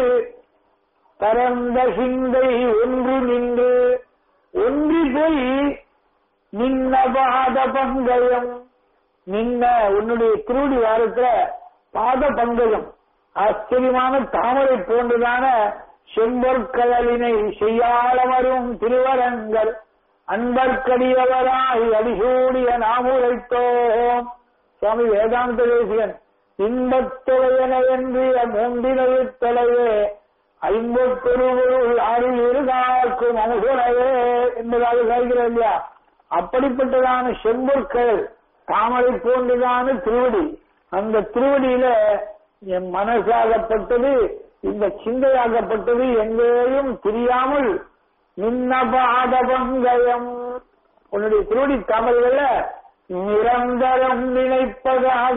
பரந்த சிந்தை ஒன்று நின்று ஒன்றி போய் நின்ன பாத பங்கயம் நின்ன உன்னுடைய திருடி வாரத்துல பாத பங்கயம் ஆச்சரியமான தாமரை போன்றதான செம்பொற்கடலினை செய்யாளவரும் திருவரங்கள் அன்பர்க்கடியவராய் அடிசூடிய நாமுரைத்தோம் சுவாமி வேதாந்த தேசிகன் இன்பத்தொகையன என்று மூன்றினைத்தலையே ஐம்பத்தொருவருள் அருள் இருகாக்கும் அமுகுனையே என்பதாக சொல்கிறேன் இல்லையா அப்படிப்பட்டதான செம்பொற்கள் தாமரை போன்றதான திருவடி அந்த திருவடியில என் மனசாகப்பட்டது இந்த சிந்தையாகப்பட்டது எங்கேயும் தெரியாமல் நின்ன பாதபங்கயம் உன்னுடைய திருவடி தாமரைகள்ல நிரந்தரம் நினைப்பதாக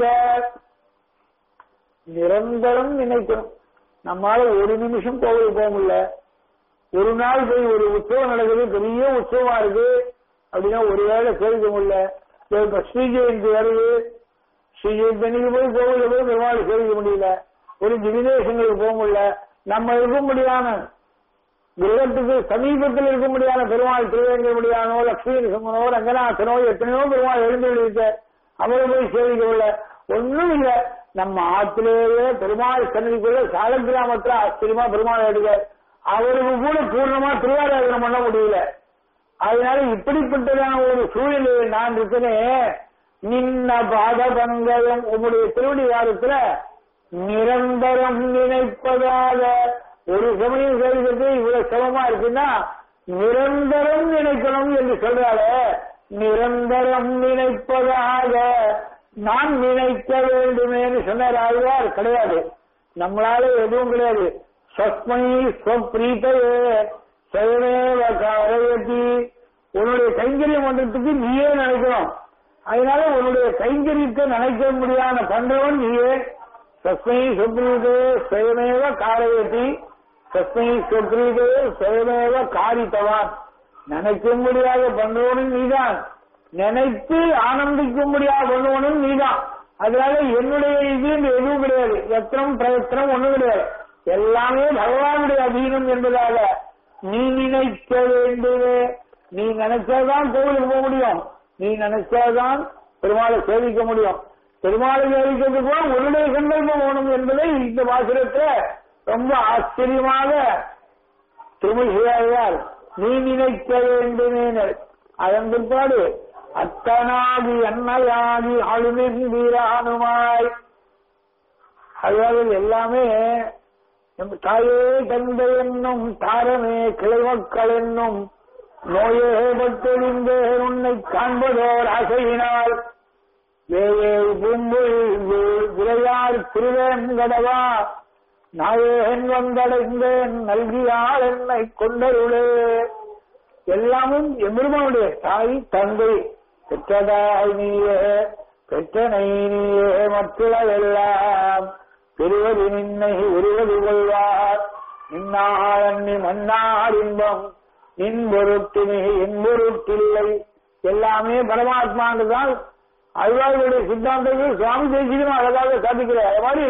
நிரந்தரம் நினைக்கணும் நம்மால ஒரு நிமிஷம் கோவில் போக முடியல ஒரு நாள் போய் ஒரு உற்சவம் நடக்குது பெரிய உற்சவமா இருக்கு அப்படின்னா ஒரு வேளை சேவிக்க முடியல இப்ப ஸ்ரீ ஜெயந்தி வருது ஸ்ரீ ஜெயந்தி அன்னைக்கு போய் கோவில போய் பெருமாள் சேவிக்க முடியல ஒரு விதேசங்களுக்கு போக முடியல நம்ம இருக்க முடியாம கிரகத்துக்கு சமீபத்தில் இருக்க முடியாத பெருமாள் திருவேங்க முடியானோ லட்சுமி நரசிம்மனோ ரங்கநாதனோ எத்தனையோ பெருமாள் எழுந்து இருக்க அவரை போய் சேவிக்க முடியல ஒண்ணும் இல்ல நம்ம ஆத்திலேயே பெருமாள் சன்னதிக்குள்ள சால கிராமத்துல ஆச்சரியமா பெருமாள் எடுக்க அவருக்கு கூட பூர்ணமா திருவாராதனம் பண்ண முடியல அதனால இப்படிப்பட்டதான ஒரு சூழ்நிலையை நான் இருக்கனே நின்ன பாத பங்கயம் உங்களுடைய திருவடி வாரத்துல நிரந்தரம் நினைப்பதாக ஒரு சமயம் செய்கிறது இவ்வளவு சிரமமா இருக்குன்னா நிரந்தரம் நினைக்கணும் என்று சொல்றாரு நிரந்தரம் நினைப்பதாக நான் நினைக்க வேண்டுமேன்னு சொன்னார் ஆழ்வார் கிடையாது நம்மளால எதுவும் கிடையாது சொஸ்மை ஸ்வப்ரீத்தையே சுயமேவ காரயத்தி உன்னுடைய கைங்கரியம் பண்றதுக்கு நீயே நினைக்கணும் அதனால உன்னுடைய கைங்கரியத்தை நினைக்க முடியாத பண்றவன் நீயே தஸ்மை சுக்ரீதே சுயமேவ காரயத்தி தஸ்மை சுக்ரீதே சுயமேவ காரித்தவான் நினைக்க முடியாத பண்றவனும் நீதான் நினைத்து ஆனந்திக்கும்படியாக பண்ணுவனும் நீதான் அதனால என்னுடைய இது எதுவும் கிடையாது எத்தனம் பிரயத்தனம் ஒண்ணும் கிடையாது எல்லாமே பகவானுடைய அதீனம் என்பதாக நீ நினைக்க வேண்டுமே நீ நினைச்சாதான் கோவிலுக்கு போக முடியும் நீ நினைச்சாதான் பெருமாளை சேவிக்க முடியும் பெருமாளை சேவிக்கிறதுக்கு கூட உன்னுடைய சங்கல்பம் வேணும் என்பதை இந்த வாசகத்துல ரொம்ப ஆச்சரியமாக திருமணியார் நீ நினைக்க வேண்டுமே அதன் பிற்பாடு அத்தனாகி அன்னையாகி அழுமென்பீரானுமாய் அதாவது எல்லாமே நம் தாயே தந்தை என்னும் தாரமே கிளைமக்கள் என்னும் நோயே பட்டெழிந்தே உன்னை காண்பதோர் ஆசையினால் வேயே பூம்புள் விளையார் திருவேங்கடவா நாயேன் வந்தடைந்தேன் நல்கியாள் என்னை கொண்டருளே எல்லாமும் எம்பெருமானுடைய தாய் தந்தை பெற்றதாய் நீயே பெற்றனை நீயே மற்றெல்லாம் பெறுவது நின்னை உருவது கொள்வார் நின்னாள் நீ மன்னார் இன்பம் நின் பொருட்டு நீ என் பொருட்டில்லை எல்லாமே பரமாத்மான்றதால் அழ்வார்களுடைய சித்தாந்தங்கள் சுவாமி தேசிகனும் அழகாக சாதிக்கிறார் அது மாதிரி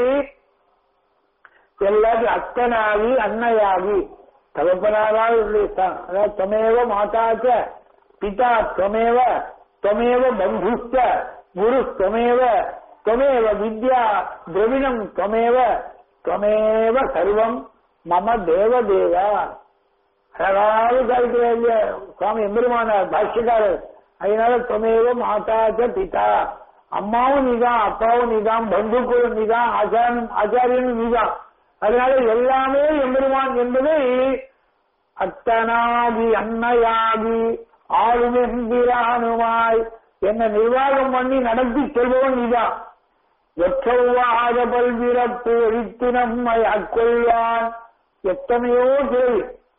எல்லாத்தையும் அத்தனாகி அன்னையாகி தகப்பனாரால் அதாவது தொமேவ மாதாச்ச பிதா தொமேவ தொமேவ பந்துச்ச குரு தொமேவ தொமேவ வித்யா திரவிணம் தொமேவ தொமேவ சர்வம் மம தேவ தேவா அழகாக சாதிக்கிற இல்லையா சுவாமி எம்பெருமான பாஷ்யக்காரர் அதனால தொமேவ மாதாச்ச பிதா அம்மாவும் நீதான் அப்பாவும் நீதான் பந்துக்களும் நீதான் ஆச்சாரம் ஆச்சாரியனும் நீதான் அதனால எல்லாமே எம்பெருமான் என்பதை அத்தனாகி அன்னையாகி ஆளுமெம்பிரானுமாய் என்ன நிர்வாகம் பண்ணி நடத்தி செல்பவன் நீதான் எற்றவாத பல்விரப்பு ஒழித்து நம்மை அக்கொள்வான் எத்தனையோ பிறவி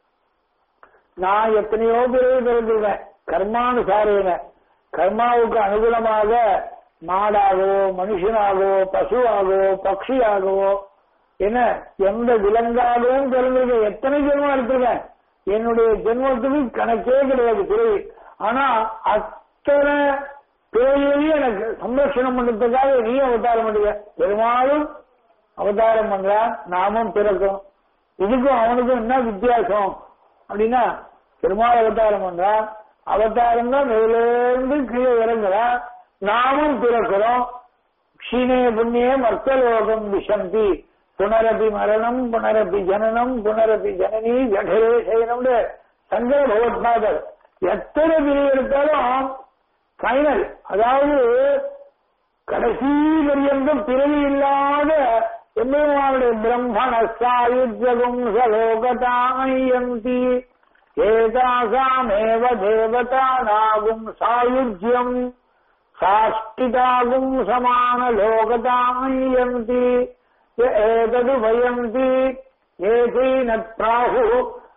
நான் எத்தனையோ பிறவி பிறந்துவேன் கர்மானுசாரேன கர்மாவுக்கு அனுகுணமாக மாடாகவோ மனுஷனாகவோ பசுவாகவோ பட்சியாகவோ என்ன எந்த விலங்காகவும் பிறந்திருக்கேன் எத்தனை ஜென்மம் எடுத்திருக்கேன் என்னுடைய ஜென்மத்துக்கு கணக்கே கிடையாது பிறவி ஆனா அத்தனை பிறவியையும் எனக்கு சம்ரட்சணம் பண்றதுக்காக நீ அவதாரம் பண்ணுங்க பெருமாளும் அவதாரம் பண்றான் நாமும் பிறக்கும் இதுக்கும் அவனுக்கும் என்ன வித்தியாசம் அப்படின்னா பெருமாள் அவதாரம் பண்றான் அவதாரம் தான் மேலேருந்து கீழே இறங்குறான் நாமும் பிறக்கிறோம் க்ஷீணே புண்ணியே மர்த்தலோகம் விஷந்தி புனரபி மரணம் புனரபி ஜனனம் புனரபி ஜனனி ஜடரே சயனம்னு சங்கர பகவத்நாதர் எத்தனை பிரிவு எடுத்தாலும் ஃபைனல் அதாவது கடைசி பரியந்தம் பிறவி இல்லாத எம்பெருமானுடைய பிரம்மண சாயுஜகும் சலோகதாயந்தி ஏதாசாமேவ தேவதானாகும் சாயுஜ்யம் சாஷ்டிதாகும் சமான லோகதாயந்தி ஏதது வயந்தி ஏகைன பிராகு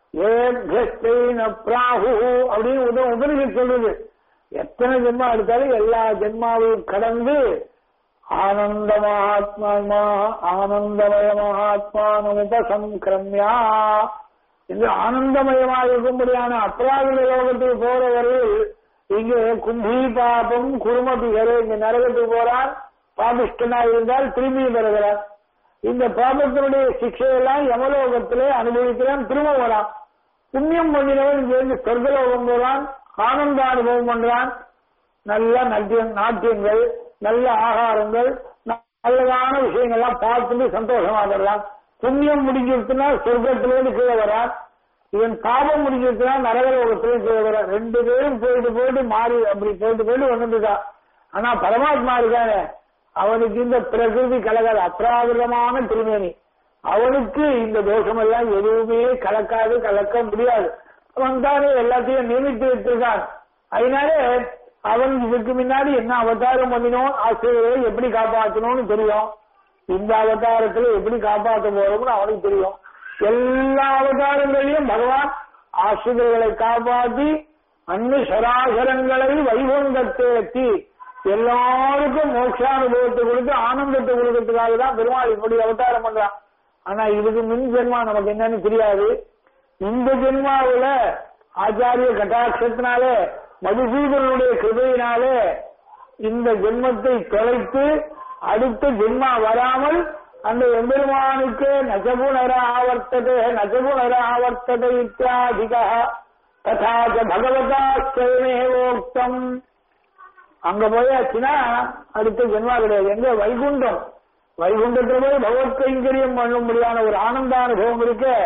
ஏகைன பிராகு அப்படின்னு உத உபனிஷத் சொல்லுது எத்தனை ஜென்மா எடுத்தாலும் எல்லா ஜென்மாவையும் கடந்து ஆனந்த மகாத்மா ஆனந்தமய மகாத்மானம் உபசங்கிரமியா என்று ஆனந்தமயமாக இருக்கும்படியான அப்ராத லோகத்துக்கு போறவர்கள் இங்கே கும்பி பாபம் குருமபிகரே இங்க நரகத்துக்கு போறான் பாபிஷ்டனா இருந்தால் திரும்பி வருகிறார் இந்த பாபத்தினுடைய சிக்ஷையெல்லாம் யமலோகத்திலே அனுபவிக்கிறான் திரும்ப வரான் புண்ணியம் பண்ணினவன் இங்கிருந்து சொர்க்கலோகம் போறான் ஆனந்த அனுபவம் பண்றான் நல்ல நட்டியம் நாட்டியங்கள் நல்ல ஆகாரங்கள் நல்லதான விஷயங்கள்லாம் பார்த்துட்டு சந்தோஷமாகலாம் புண்ணியம் முடிஞ்சிருச்சுன்னா சொர்க்கத்திலேருந்து கீழே வரான் இவன் பாபம் முடிஞ்சிருச்சுன்னா நரகலோகத்திலேயும் கீழே வரான் ரெண்டு பேரும் போயிட்டு போயிட்டு மாறி அப்படி போயிட்டு போயிட்டு வந்துட்டுதான் ஆனா பரமாத்மா இருக்கானே அவனுக்கு இந்த பிரகிருதி கலகாது அப்ராகிருதமான திருமேனி அவனுக்கு இந்த தோஷம் எல்லாம் எதுவுமே கலக்காது கலக்க முடியாது அவன் தானே எல்லாத்தையும் நியமித்து வைத்திருக்கான் அதனாலே அவன் இதுக்கு முன்னாடி என்ன அவதாரம் பண்ணினோம் ஆசிரியரை எப்படி காப்பாற்றணும்னு தெரியும் இந்த அவதாரத்துல எப்படி காப்பாற்ற போறோம்னு அவனுக்கு தெரியும் எல்லா அவதாரங்களையும் பகவான் ஆசிரியர்களை காப்பாற்றி அன்னு சராசரங்களை வைகுண்டத்தேத்தி எல்லாருக்கும் மோட்சானுபவத்தை கொடுத்து ஆனந்தத்தை கொடுக்கறதுக்காக தான் பெருமாள் இப்படி அவதாரம் பண்றான் ஆனா இதுக்கு முன் ஜென்மா நமக்கு என்னன்னு தெரியாது இந்த ஜென்மாவுல ஆச்சாரிய கட்டாட்சத்தினாலே மதுசூதனுடைய கிருபையினாலே இந்த ஜென்மத்தை தொலைத்து அடுத்த ஜென்மா வராமல் அந்த எம்பெருமானுக்கு நஜகுணர ஆவர்த்ததே நஜகுணர ஆவர்த்ததை இத்தியாதிகா ததாச்ச பகவதா ஸ்வயமேவோக்தம் அங்க போயாச்சுன்னா அடுத்த ஜென்மா கிடையாது எங்க வைகுண்டம் வைகுண்டத்துல போய் பகவத் கைங்கரியம் பண்ணும்படியான ஒரு ஆனந்த அனுபவம் இருக்கு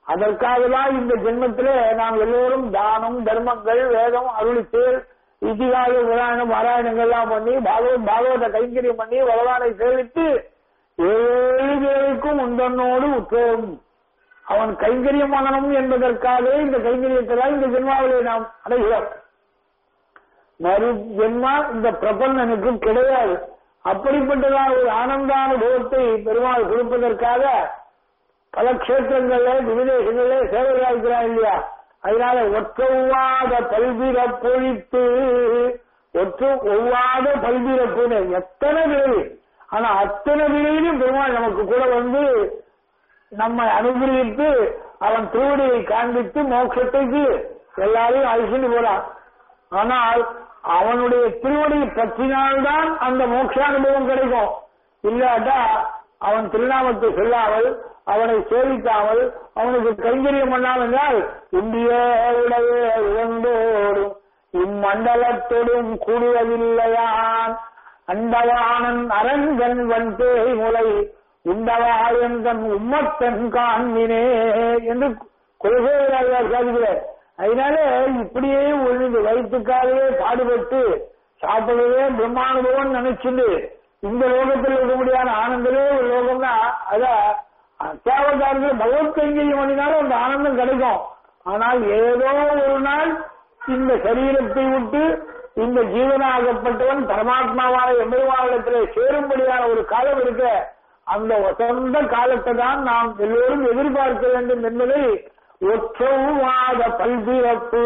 அதற்காக தான் இந்த ஜென்மத்திலே நாம் எல்லோரும் தானம் தர்மங்கள் வேதம் அருளிச்சேர் இதிகால புராணம் பாராயணங்கள்லாம் பண்ணி பாகவத் பாகவத கைங்கரியம் பண்ணி பகவானை சேவித்து ஏழு பேருக்கும் உந்தன்னோடு உற்றோம் அவன் கைங்கரியம் பண்ணணும் என்பதற்காகவே இந்த கைங்கரியத்தை தான் இந்த ஜென்மாவிலே நாம் அடைகிறோம் மறு ஜென்மா இந்த பிரபந்தனுக்கு கிடையாது அப்படிப்பட்டதான ஒரு ஆனந்தானுபவத்தை பெருமாள் கொடுப்பதற்காக பல கஷேத்திரங்கள்ல விவிதேசங்கள்ல சேவை காய்க்கிறான் இல்லையா அதனால ஒற்ற ஒவ்வாத பல்பிறப்பொழித்து ஒற்ற ஒவ்வாத பல்பிறப்புன்னு எத்தனை பிறவி ஆனா அத்தனை பிறவிலும் பெருமாள் நமக்கு கூட வந்து நம்மை அனுகிரகித்து அவன் திருவடியை காண்பித்து மோட்சத்துக்கு எல்லாரையும் அழிச்சுட்டு போறான் ஆனால் அவனுடைய திருவடி பற்றினால்தான் அந்த மோட்சானுபவம் கிடைக்கும் இல்லாட்டா அவன் திருநாமத்தை சொல்லாமல் அவனை சேவிக்காமல் அவனுக்கு கைங்கரியம் பண்ணாமல் என்றால் இந்திய உடைய இழந்தோடும் இம்மண்டலத்தோடும் கூடுவதில்லையான் அண்டவானன் அரங்கன் வன்பேய் முலை உண்டவாயந்தன் உம்மத்தன் காண்மினே என்று கொள்கையாளர் சாதிக்கிறார் அதனால இப்படியே ஒழுங்கு வயிற்றுக்காகவே பாடுபட்டு சாப்பிடவே பிரம்மானுபவம் நினைச்சுண்டு இந்த லோகத்தில் இருக்க முடியாத ஆனந்தமே ஒரு லோகம்னா அத அத்தியாவதாரத்தில் பகவத் கைங்கரியம் பண்ணினாலும் அந்த ஆனந்தம் கிடைக்கும் ஆனால் ஏதோ ஒரு நாள் இந்த சரீரத்தை விட்டு இந்த ஜீவனாகப்பட்டவன் பரமாத்மாவான எம்பெருமானிடத்திலே சேரும்படியான ஒரு காலம் இருக்க அந்த வசந்த காலத்தை தான் நாம் எல்லோரும் எதிர்பார்க்க வேண்டும் என்பதை ஒற்றவாத பல்பிறப்பு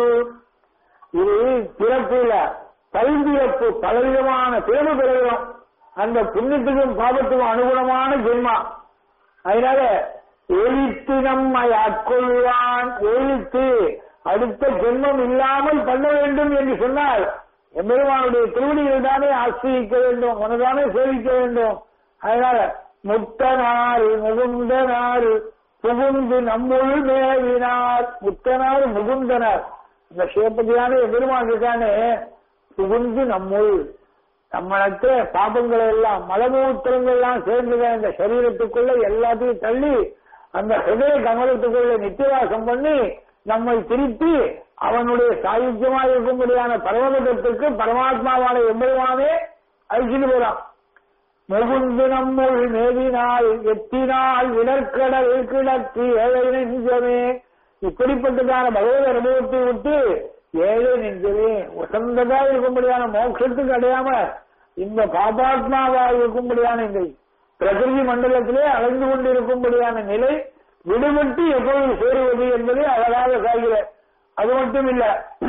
இது பிறப்பு இல்ல பல்பிறப்பு பலவிதமான பிறப்பு பிறகும் அந்த புண்ணியத்துக்கும் பாபத்துக்கும் அனுகுணமான ஜென்மா அதனால எழுத்து நம்மை ஆட்கொள்வான் எழுத்து அடுத்த ஜென்மம் இல்லாமல் பண்ண வேண்டும் என்று சொன்னால் எம்பெருமானுடைய திருவடியில் தானே ஆசிரியிக்க வேண்டும் மனதானே சேவிக்க வேண்டும் அதனால முத்தனார் முகுந்தனார் புகுந்து நம்முள் மேவினார் முத்தனார் முகுந்தனார் இந்த சிவபதியான எம்பெருமான் இருக்கானே புகுந்து நம்முள் நம்மளத்த பாபங்களை எல்லாம் மலமூத்திரங்கள் எல்லாம் சேர்ந்துதான் இந்த சரீரத்துக்குள்ள எல்லாத்தையும் தள்ளி அந்த ஹிருதய கமலத்துக்குள்ள நித்தியவாசம் பண்ணி நம்மை திருப்பி அவனுடைய சாயுத்தியமாக இருக்கும்படியான பரமதத்துக்கு பரமாத்மாவான எம்பெருமானே அழிச்சுட்டு போறான் முகுந்து நம்முள் மேவினால் எத்தினால் விடற்கடல் கிடக்கு ஏழை நெஞ்சமே இப்படிப்பட்டதான பகவத அனுபவத்தை விட்டு ஏழை நெஞ்சமே உசந்ததா இருக்கும்படியான மோட்சத்துக்கு அடையாம இந்த பாபாத்மாவா இருக்கும்படியான இந்த பிரகிருதி மண்டலத்திலே அலைந்து கொண்டிருக்கும்படியான நிலை விடுபட்டு எப்பொழுது சேருவது என்பதை அழகாக சாகிற அது மட்டும் இல்ல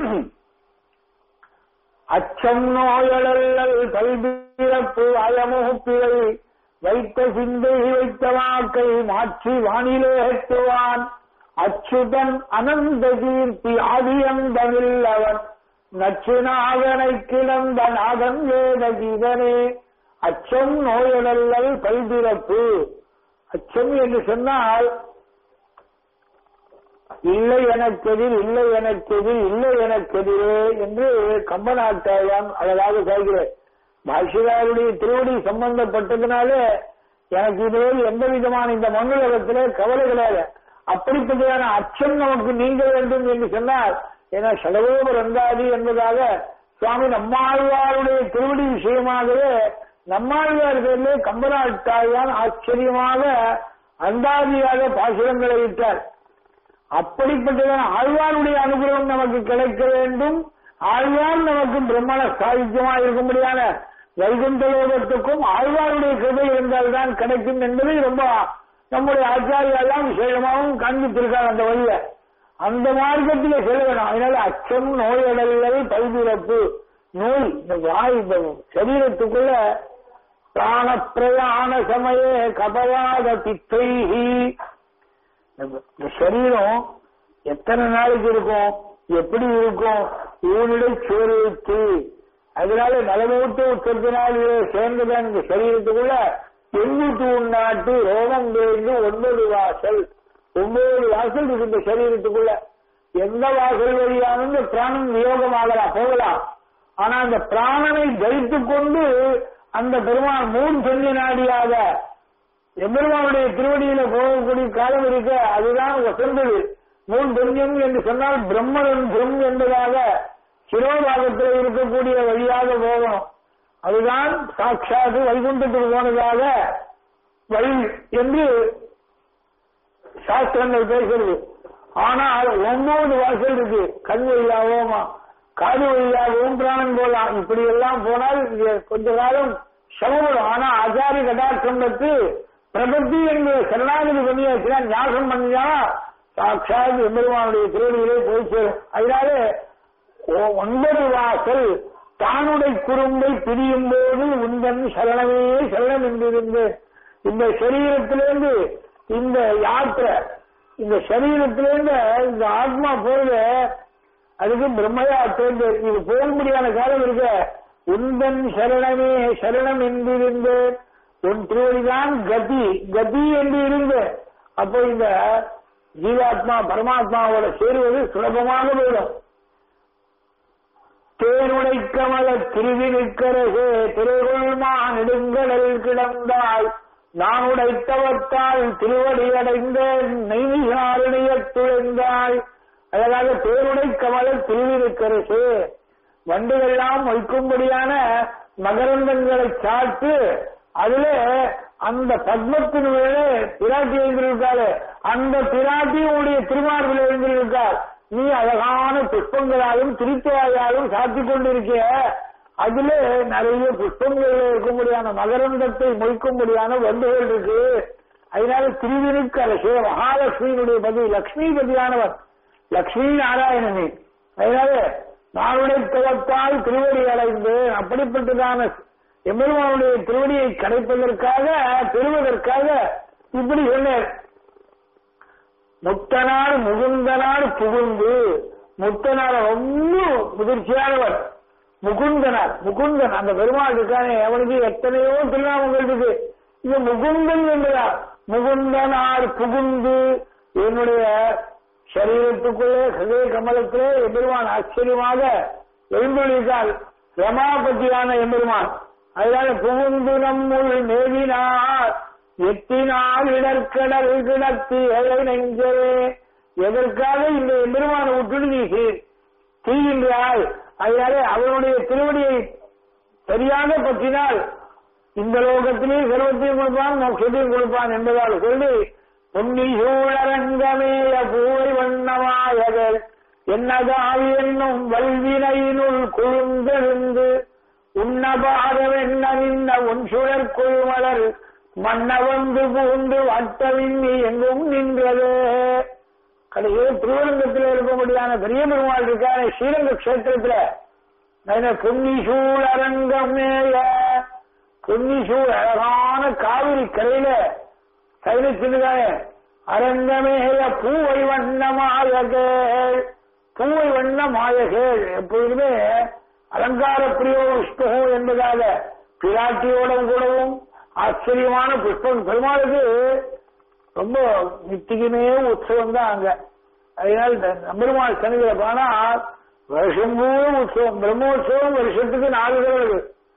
அச்சம் நோயழல் கல்விறப்பு அயமுப்பிழை வைத்த சிந்தை வைத்த வாக்கை மாற்றி வானிலே ஏற்றுவான் அச்சுதன் அனந்த கீர்த்தி ஆதியந்தமில் அவன் நச்சுநாதனை கிளந்த நாதன் வேத கீதனே அச்சம் நோயழல் கல்விறப்பு அச்சம் என்று சொன்னால் இல்லை எனக்கெதிர் இல்லை எனக்கெதிர் இல்லை எனக்கெதிரே என்று கம்பநாட்டாயான் அழகாக சொல்கிறேன் பாஷிகாருடைய திருவடி சம்பந்தப்பட்டதுனாலே எனக்கு இதுவரை எந்த விதமான இந்த மண்ணுலகத்திலே கவலை கிடையாது அப்படிப்பட்டதான அச்சம் நமக்கு நீங்க வேண்டும் என்று சொன்னால் என செலவோப ரந்தாதி என்பதாக சுவாமி நம்மாழ்வாருடைய திருவடி விஷயமாகவே நம்மாழ்வார் பேரிலே கம்பநாட்டாயான் ஆச்சரியமாக அந்தாதியாக பாசுரங்களை விட்டார் அப்படிப்பட்டதான ஆழ்வாருடைய அனுகிரகம் நமக்கு கிடைக்க வேண்டும் ஆழ்வார் நமக்கு பிரம்மண சாகித்யமா இருக்கும்படியான வைகுண்ட லோகத்துக்கும் ஆழ்வாருடைய கிருபை இருந்தால்தான் கிடைக்கும் என்பதை ரொம்ப நம்முடைய ஆச்சாரியெல்லாம் விசேஷமாகவும் காண்பித்திருக்காங்க அந்த வழிய அந்த மார்க்கத்திலே செல்ல வேணும் அதனால அச்சம் நோயடல்லை பல்பிறப்பு நோய் இந்த வாய் இந்த சரீரத்துக்குள்ள பிராண பிரயாண சமய கபவாத பித்தைஹி இந்த சரீரம் எத்தனை நாளைக்கு இருக்கும் எப்படி இருக்கும் ஊனிடை சோர்வித்து அதனால நலமூட்டு உச்சத்தினால் சேர்ந்ததான் இந்த சரீரத்துக்குள்ள எண்ணூத்தி உண்ணாட்டு ரோமம் தேர்ந்து ஒன்பது வாசல் ஒன்பது வாசல் இருக்கு இந்த சரீரத்துக்குள்ள எந்த வாசல் வழியான இந்த பிராணம் நியோகம் ஆகலாம் போகலாம் ஆனா அந்த பிராணனை தரித்துக் கொண்டு அந்த பெருமான் மூணு சொல்லி நாடியாக எம்பெருமானுடைய திருவடியில போகக்கூடிய காலம் இருக்க அதுதான் வசந்தது மூன் பெண்யம் என்று சொன்னால் பிரம்மன் பிரம் என்பதாக சிரோபாகத்தில் இருக்கக்கூடிய வழியாக போகணும் அதுதான் சாட்சாத்து வைகுண்டத்துக்கு போனதாக வழி என்று சாஸ்திரங்கள் பேசுறது ஆனால் ஒன்பது வாசல் இருக்கு கண் வழியாகவுமா காது வழியாகவும் பிராணம் போலாம் இப்படி எல்லாம் போனால் இது கொஞ்ச காலம் சமப்படும் ஆனா ஆச்சாரி கடாட்சம் பெற்று பிரபத்தி என்று சரணாகதி பண்ணியாச்சுன்னா ஞாபகம் பண்ணியா சாட்சாத் எம்பெருமானுடைய திருவடியிலே போய் சேரும் அதனால ஒ- ஒன்பது வாசல் தானுடை குறும்பை பிரியும் போது உந்தன் சரணமே சரணம் என்றிருந்து இந்த சரீரத்திலிருந்து இந்த யாத்திரை இந்த சரீரத்திலிருந்து இந்த ஆத்மா போறது அதுக்கு பிரம்மயாத்திரை இது போக முடியாத காலம் இருக்க உந்தன் சரணமே சரணம் என்றிருந்து உன் திருவடிதான் கதி கதி என்று இருந்து அப்போ இந்த ஜீவாத்மா பரமாத்மாவோட சேருவது சுலபமாக போயிடும் தேனுடை கமல திருவிழுக்கரசே திரைகொள்மா நெடுங்கடல் கிடந்தாய் நான் உடைத்தவத்தால் திருவடி அடைந்த நெய்மிகாரணிய துழைந்தாய் அழகாக தேனுடை கமல திருவிழுக்கரசே வண்டுகள்லாம் வைக்கும்படியான மகரந்தங்களை சாட்டு அதுல அந்த பத்மத்தின் மேலே பிராட்டி எழுந்திருக்காரு அந்த பிராட்டியுடைய திருமார்பில் எழுந்திருக்கார் நீ அழகான புஷ்பங்களாலும் திருத்தவாயாலும் சாத்திக் கொண்டிருக்கிய அதுல நிறைய புஷ்பங்கள் இருக்கும்படியான மகரந்தத்தை மொய்க்கும்படியான வண்டுகள் இருக்கு அதனால திருவினுக்கு அரசே மகாலட்சுமியினுடைய பதி லக்ஷ்மி பதியானவர் லக்ஷ்மி நாராயணனி அதனால நானுடைய தவத்தால் திருவடி அடைந்தேன் அப்படிப்பட்டதான எம்பெருமானுடைய திருவடியை கிடைப்பதற்காக பெறுவதற்காக இப்படி சொன்னார் முத்தனார் முகுந்தனார் புகுந்து முத்தனார் ரொம்ப முதிர்ச்சியானவர் முகுந்தனார் முகுந்தன் அந்த பெருமாள் இருக்கானே அவனுக்கு எத்தனையோ திருநாமங்கள் இருக்கு இது முகுந்தன் என்பதார் முகுந்தனார் புகுந்து என்னுடைய சரீரத்துக்குள்ளே ஹதய கமலத்திலே எம்பெருமான் ஆச்சரியமாக எழுந்தொழித்தால் ரமாபதியான எம்பெருமான் அதனால புகுந்து நம்முள் மேவினார் எத்தினால் இடர்கடல் கிடத்தி ஏழை நெஞ்சவே எதற்காக இந்த எம்பெருமான விட்டுட்டு நீ செய்- செய்கின்றாய் அதனாலே அவனுடைய திருவடியை சரியாக பற்றினால் இந்த லோகத்திலே சர்வத்தையும் கொடுப்பான் மோட்சத்தையும் கொடுப்பான் என்பதால் சொல்லி பொன்னி சூழரங்கமேய பூவை வண்ணமாயகள் என்னதாவி என்னும் வல்வினையினுள் குழுந்தெழுந்து உன்னபாதமென்ன நின்ன உன் சுழற் கொள்மலர் மன்னவந்து பூண்டு வட்டவிண்ணி எங்கும் நின்றது கடைசியில் திருவரங்கத்தில் இருக்கக்கூடியான பெரிய பெருமாள் இருக்காரு ஸ்ரீரங்க கஷேத்திரத்துல நான் பொன்னிசூழ் அரங்கமேய பொன்னிசூழ் அழகான காவிரி கரையில சைனிச்சிருக்காரு அரங்கமேய பூவை வண்ண மாயகேள் பூவை வண்ண மாயகேள் எப்பொழுதுமே அலங்கார பிரியோ விஷ்ணு என்பதாக பிராட்டியோட கூடவும் ஆச்சரியமான புஷ்பம் பெருமாளுக்கு ரொம்ப நித்தியமே உற்சவம் தான் அங்க அதனால இந்த நம்பெருமாள் சனிகளை போனா வருஷம் பூரா உற்சவம் பிரம்மோற்சவம் வருஷத்துக்கு நாலு தடவை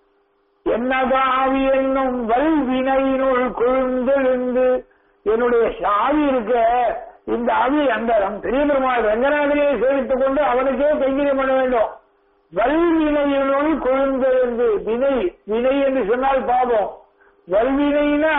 என்னதாவி என்னும் வல்வினையினுள் கொழுந்தெழுந்து என்னுடைய சாவி இருக்க இந்த ஆவி அந்த நம் பெரிய பெருமாள் ரங்கநாதனையே சேவித்துக் கொண்டு அவனுக்கே கைங்கரியம் பண்ண வேண்டும் வல்வினையினுள் கொழுந்தெழுந்து வினை வினை என்று சொன்னால் பாவம் வல்வினைனா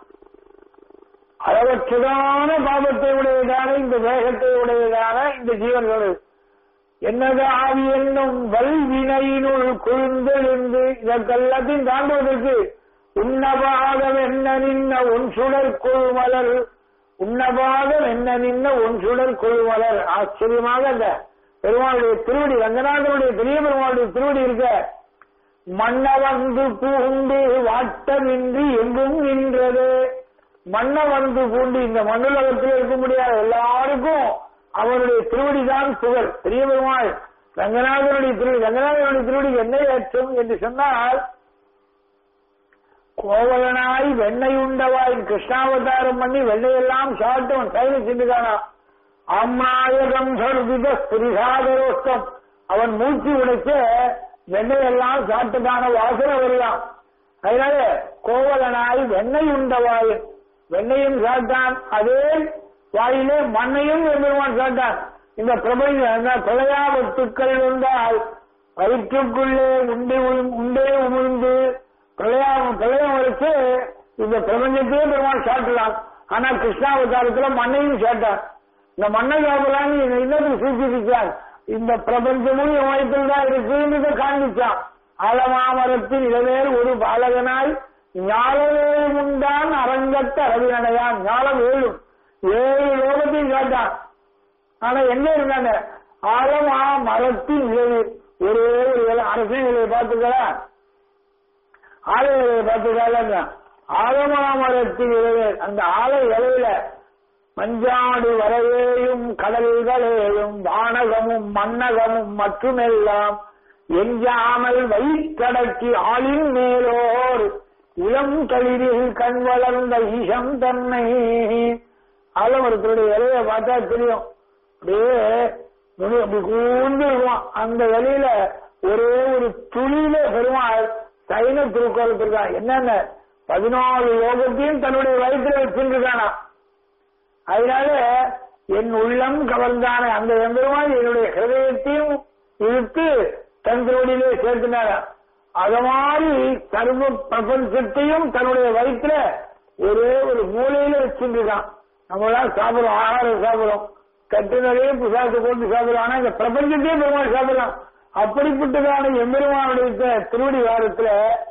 அளவற்றதான பாபத்தை உடையதான இந்த வேகத்தை உடையதான இந்த ஜீவன்கள் என்னது ஆவி என்னும் வல்வினையினுள் குழுந்தெழுந்து இதற்கெல்லாத்தையும் தாண்டுவதற்கு உன்னபாதம் என்ன நின்ன உன் சுடர் கொள்மலர் உன்னபாதம் என்ன நின்ன உன் சுடர் கொள்மலர் ஆச்சரியமாக அந்த பெருமாளுடைய திருவடி ரங்கநாதனுடைய பெரிய பெருமாளுடைய திருவடி இருக்க மன்ன வந்து பூண்டு வாட்டமின்றி எங்கும் நின்றது மண்ண வந்து பூண்டு இந்த மண்ணுலகத்தில் இருக்க முடியாத எல்லாருக்கும் அவனுடைய திருவடி தான் புகழ் பெரிய பெருமாள் ரங்கநாதனுடைய திருவடி ரங்கநாதனுடைய திருவடி என்ன ஏற்றம் என்று சொன்னால் கோவலனாய் வெண்ணெய் உண்டவாய் கிருஷ்ணாவதாரம் பண்ணி வெண்ணையெல்லாம் சாப்பிட்டவன் கையில் சென்றுதானா அம்மாயகம் சர்வித ஸ்திரிசாதரோஷ்டம் அவன் மூச்சு உடைச்ச வெண்ணையெல்லாம் சாப்பிட்டதான வாசனை வரலாம் அதனால கோவலனாய் வெண்ணெய் உண்டவாய் வெண்ணையும் சாப்பிட்டான் அதே வாயிலே மண்ணையும் எம்பெருமான் சாப்பிட்டான் இந்த பிரபஞ்சம் அந்த பிரளயா வத்துக்கள் வந்தால் வயிற்றுக்குள்ளே உண்டே உழு- உண்டே உமிழ்ந்து பிரளயம் பிரளயம் வச்சு இந்த பிரபஞ்சத்தையே பெருமாள் சாப்பிடலாம் ஆனா கிருஷ்ணாவதாரத்துல மண்ணையும் சாப்பிட்டான் இந்த மண்ணை சாப்பிடலான்னு இன்னொரு சூச்சிருச்சான் இந்த பிரபஞ்சமும் என் வயிற்றில் தான் இருக்குன்றதை காண்பிச்சான் ஆலமாமரத்தின் இளவேல் ஒரு பாலகனாய் ஞாலவேல் உண்டான் அரங்கத்த அரவினடையான் ஞாலம் ஏழும் ஏழு லோகத்தையும் காட்டான் ஆனா எங்க இருந்தாங்க ஆலமா மரத்தின் இளவு ஒரே ஒரு இலை அரசின் இலையை பார்த்துக்கலா ஆலை இலையை பார்த்துக்கலாங்க ஆலமா மரத்தின் இலைய அந்த ஆலை இலையில மஞ்சாடு வரவேயும் கடல்களேயும் வானகமும் மன்னகமும் மற்றுமெல்லாம் எஞ்சாமல் வைக்கடக்கி ஆளின் மேலோர் இளம் களிரில் கண் வளர்ந்த ஈசம் தன்னை ஆலமரத்தினுடைய இலைய பார்த்தா தெரியும் அப்படியே நுனி அப்படி கூர்ந்து இருக்கும் அந்த இலையில ஒரே ஒரு துளியில பெருமாள் சைன திருக்கோலத்திற்கான் என்னென்ன பதினாலு யோகத்தையும் தன்னுடைய வயிற்றுல வச்சிருக்கானா அதனால என் உள்ளம் கவர்ந்தான அந்த எம்பெருமான் என்னுடைய ஹிருதயத்தையும் இழுத்து தன் திருவடியிலே சேர்த்தினாரா அத மாதிரி சர்வ பிரபஞ்சத்தையும் தன்னுடைய வயிற்றுல ஒரே ஒரு மூலையில வச்சிருக்கான் நம்மளாம் சாப்பிடுறோம் ஆகாரம் சாப்பிடுறோம் கட்டு நிறைய புசாத்து போட்டு சாப்பிடுறோம் ஆனா இந்த பிரபஞ்சத்தையே பெருமாள் சாப்பிடலாம் அப்படிப்பட்டதான எம்பெருமானுடைய திருவடி வாரத்துல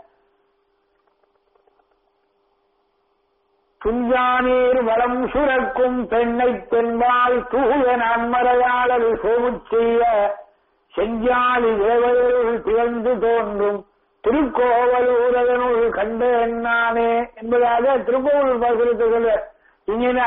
துஞ்சானீர் வளம் சுரக்கும் பெண்ணை பெண்பால் தூய நன்மறையாளர் சோமுச் செய்ய செஞ்சாலி இளவயல் திகழ்ந்து தோன்றும் திருக்கோவலூரதனுள் கண்டேன் நானே என்பதாக திருக்கோவலூர் பாசுரத்தை சொல்ல இங்கன்னா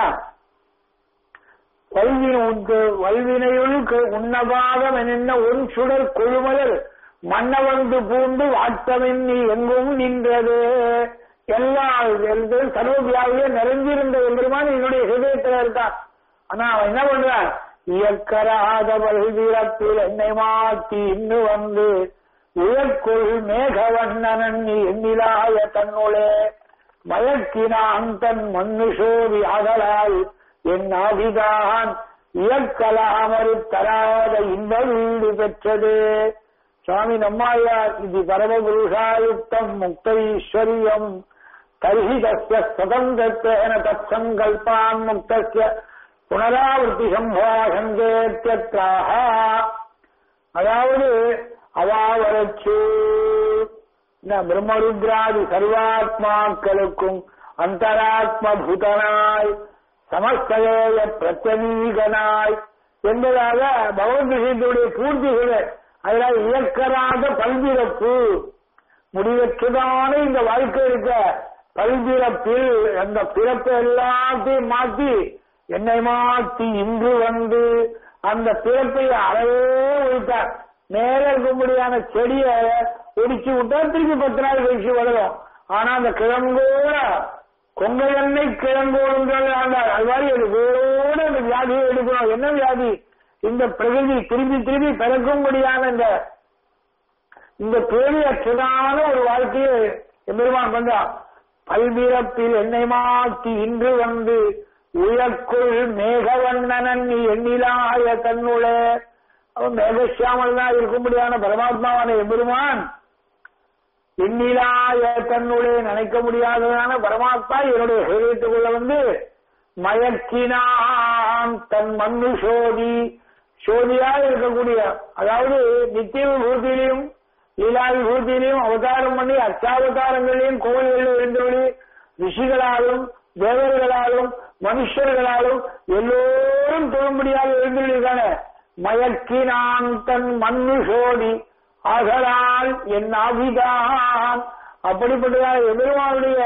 வல்வின உண்டு வல்வினையுள் உன்னபாகம் என்ன ஒன் சுடர் கொழுமலர் மன்னவந்து பூண்டு வாட்டமென்னி எங்கும் நின்றது எல்லா எல்லும் சர்வவியாவிலே நிறைஞ்சிருந்த எம்பெருமான் என்னுடைய ஹிருதயத்தில் இருக்கான் ஆனா அவன் என்ன பண்றான் இயக்கராத வல்வீரத்தில் என்னை மாற்றி இன்னு வந்து உயர்கொள் மேகவண்ணனன் நீ எண்ணிலாய தன்னுளே மயக்கினான் தன் மண்ணு சோதி அகலால் என் ஆதிதான் இயக்கலாமறு தராத இந்த வீடு பெற்றது சுவாமி நம்மாயார் இது பரமபுருஷாயுக்தம் முக்த ஈஸ்வரியம் தர்ஹி தஸ்ய ஸ்வதந்திரத்தேன தற்சங்கல்பான் முக்தஸ்ய புனராவர்த்தி சம்பாசங்கேத்தியத்ராக அதாவது அவாவரச்சு பிரம்மருத்ராதி சர்வாத்மாக்களுக்கும் அந்தராத்ம பூதனாய் சமஸ்தலேய பிரத்யநீகனாய் என்பதாக பகவத் விஷயத்துடைய பூர்த்திகளை அதனால் இயக்கராத பல்பிறப்பு முடிவற்றுதான இந்த வாழ்க்கை இருக்க பல்பிறப்பில் அந்த பிறப்பை எல்லாத்தையும் மாற்றி என்னை மாற்றி இன்று வந்து அந்த பிறப்பை அறவே ஒழித்தார் மேல இருக்கும்படியான செடியை ஒடிச்சு விட்டா திருப்பி பத்து நாள் கழிச்சு வளரும் ஆனா அந்த கிழங்கோட கொங்கை எண்ணெய் கிழங்கோடுங்கள் ஆண்டார் அது மாதிரி அது வேரோட அந்த வியாதியை எடுக்கணும் என்ன வியாதி இந்த பிரகிருதி திரும்பி திரும்பி பிறக்கும்படியான இந்த இந்த பேரியற்றதான ஒரு வாழ்க்கையை எம்பெருமான் பண்றான் பல்பிறப்பில் என்னை மாற்றி இன்று வந்து உயர்க்குள் மேகவண்ணனன் நீ எண்ணிலாய தன்னுளே அவன் மேகசியாமல் தான் இருக்கும்படியான பரமாத்மாவான எம்பெருமான் எண்ணிலாய தன்னுளே நினைக்க முடியாததான பரமாத்மா என்னுடைய ஹிரயத்துக்குள்ள வந்து மயக்கினான் தன் மண்ணு சோதி சோதியாக இருக்கக்கூடிய அதாவது நித்திய விபூதியிலையும் லீலா விபூதியிலையும் அவதாரம் பண்ணி அச்சாவதாரங்களையும் கோவில்களில் இருந்தபடி ரிஷிகளாலும் தேவர்களாலும் மனுஷர்களாலும் எல்லோரும் தொழும்படியாக இருந்துள்ளான மயக்கினான் தன் மண்ணு சோதி ஆகலால் என் ஆவிதான் அப்படிப்பட்டதாக எதிர்வாளுடைய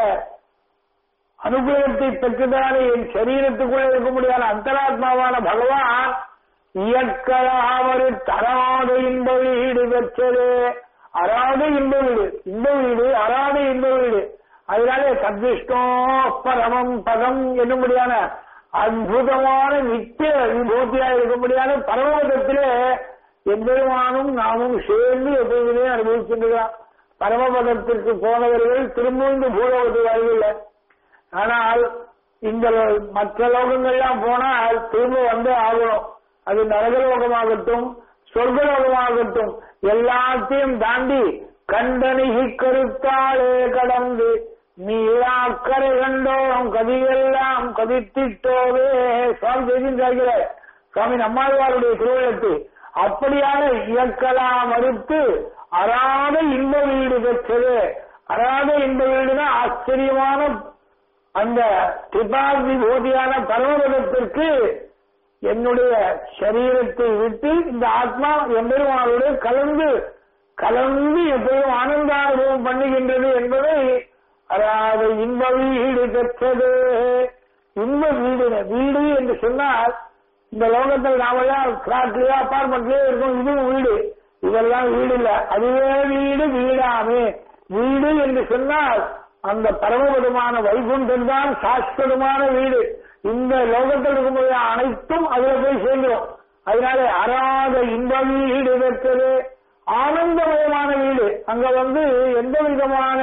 அனுகிரகத்தை பெற்றுதான என் சரீரத்துக்குள்ளே இருக்க முடியாத அந்தராத்மாவான பகவான் இயற்கையாவது தராத இன்ப வீடு பெற்றது அராத இன்ப வீடு இன்ப வீடு அராத இன்ப வீடு அதனாலே சத்விஷ்ணோ பரமம் பதம் என்னும்படியான அற்புதமான நித்திய விபூத்தியா இருக்கும்படியான பரமபதத்திலே எம்பெருமானும் நாமும் சேர்ந்து எப்போதுமே அனுபவிக்கின்றோம் பரமபதத்திற்கு போனவர்கள் திரும்ப இந்த பூலோகத்துக்கு வரவில்லை ஆனால் இந்த லோ- மற்ற லோகங்கள்லாம் போனால் திரும்ப வந்து ஆகணும் அது நரகலோகமாகட்டும் சொர்க்கலோகமாகட்டும் எல்லாத்தையும் தாண்டி கண்டனிகி கருத்தாளே கடந்து நீராக்கரை கண்டோம் கதியெல்லாம் கதித்திட்டோவே சுவாமி செய்கின்றார்கள் சுவாமி நம்மாழ்வாருடைய திருவிழத்து அப்படியான இயக்கலாம் மறுத்து அறாத இன்ப வீடு பெற்றது அறாத இன்ப வீடுனா ஆச்சரியமான அந்த திபாதி போதியான பரமபதத்திற்கு என்னுடைய சரீரத்தை விட்டு இந்த ஆத்மா எம்பெருமானோடு கலந்து கலந்து எப்போதும் ஆனந்தானுபவம் பண்ணுகின்றது என்பதை அதாவது இன்ப வீடு பெற்றது இன்ப வீடு வீடு என்று சொன்னால் இந்த லோகத்தில் நாமெல்லாம் பிளாட்லயோ அப்பார்ட்மெண்ட்லயோ இருக்கும் இதுவும் வீடு இதெல்லாம் வீடு இல்ல அதுவே வீடு வீடாமே வீடு என்று சொன்னால் அந்த பரமபதமான வைகுண்டம் தான் சாஸ்வதமான வீடு இந்த லோகத்தில் இருக்கும்போது அனைத்தும் அதுல போய் சேர்ந்துடும் அதனால அறாத இன்ப வீடு பெற்றது ஆனந்தமயமான வீடு அங்க வந்து எந்த விதமான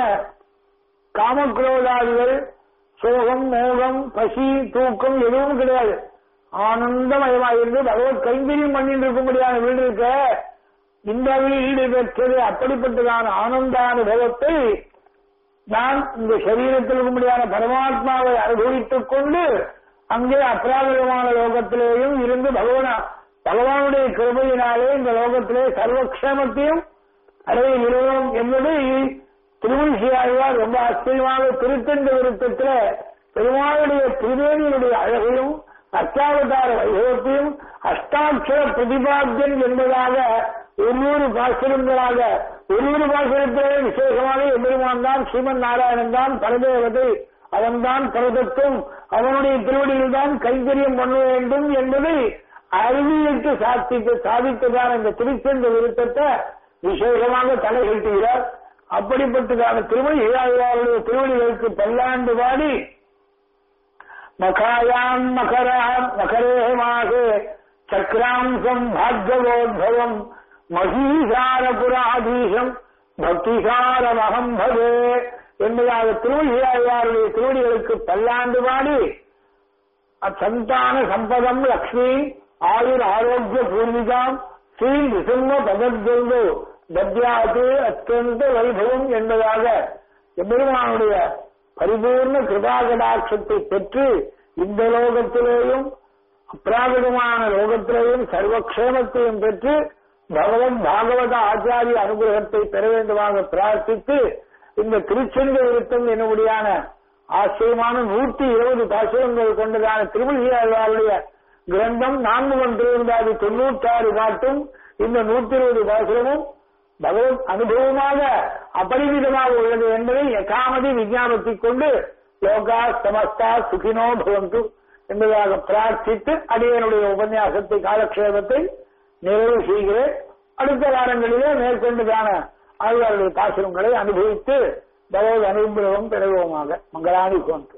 காமக்ரோதாதிகள் சோகம் மோகம் பசி தூக்கம் எதுவும் கிடையாது ஆனந்தமயமாயிருந்து பகவத் கைங்கரியம் பண்ணிட்டு இருக்கும்படியான வீடு இருக்க இந்த வீடு பெற்றது அப்படிப்பட்டதான ஆனந்தானுபவத்தை நான் இந்த சரீரத்தில் இருக்கும்படியான பரமாத்மாவை அனுபவித்துக் கொண்டு அங்கே அப்ராகிரமான லோகத்திலேயும் இருந்து பகவான பகவானுடைய கிருபையினாலே இந்த லோகத்திலே சர்வக்ஷேமத்தையும் அடைகிறோம் என்பது திருமணிசியாழ்வார் ரொம்ப ஆச்சரியமாக திருத்தண்ட விருத்தத்துல பெருமாளுடைய திருவேணியுடைய அழகையும் அஷ்டாவதார வைபவத்தையும் அஷ்டாட்சர பிரதிபாத்தியன் என்பதாக ஒவ்வொரு பாசுரங்களாக ஒவ்வொரு பாசுரத்திலே விசேஷமாக எம்பெருமான் தான் ஸ்ரீமன் நாராயணன் தான் பரதேவதை அவன்தான் பரதத்துவம் அவனுடைய திருவடியில் தான் கைங்கரியம் பண்ண வேண்டும் என்பதை அறிவியலுக்கு சாதித்து சாதித்ததான இந்த திருச்செந்த விருத்தத்தை விசேஷமாக தலை கட்டுகிறார் அப்படிப்பட்டதான திருமணி இழாவியாருடைய திருவடிகளுக்கு பல்லாண்டு பாடி மகாயாம் மகராம் மகரே மாசே சக்கராம்சம் பாக்யவோத்பவம் மகீசாரபுராதீசம் பக்திசாரமகம் பவே என்பதாக திருவள்ளியாருடைய திருவடிகளுக்கு பல்லாண்டு பாடி சந்தான சம்பதம் லக்ஷ்மி ஆயுர் ஆரோக்கிய பூர்விகாம் ஸ்ரீ நிசும்ம பகத்கந்து தத்யாது அத்தியந்த வைபவம் என்பதாக எம்பெருமானுடைய பரிபூர்ண கிருபாகடாட்சத்தை பெற்று இந்த லோகத்திலேயும் அப்ராகிதமான லோகத்திலேயும் சர்வக்ஷேமத்தையும் பெற்று பகவன் பாகவத ஆச்சாரிய அனுகிரகத்தை பெற வேண்டுமாக பிரார்த்தித்து இந்த திருச்செங்க விருத்தம் என்னுடையான ஆச்சரியமான நூற்றி இருபது பாசுரங்கள் கொண்டதான திருமணியாளருடைய கிரந்தம் நான்கு ஒன்றிருந்தாது தொண்ணூற்றாறு பாட்டும் இந்த நூற்றி இருபது பாசுரமும் பகவத் அனுபவமாக அபரிமிதமாக உள்ளது என்பதை யகாமதி விஞ்ஞாபத்திக் கொண்டு லோகா சமஸ்தா சுகினோ பவந்து என்பதாக பிரார்த்தித்து அடியனுடைய உபன்யாசத்தை காலக்ஷேபத்தை நிறைவு செய்கிறேன் அடுத்த வாரங்களிலே மேற்கொண்டுதான ஆழ்வாருடைய பாசுரங்களை அனுபவித்து பகவத் அனுபவம் பெறுவோமாக மங்களாணி கொண்டு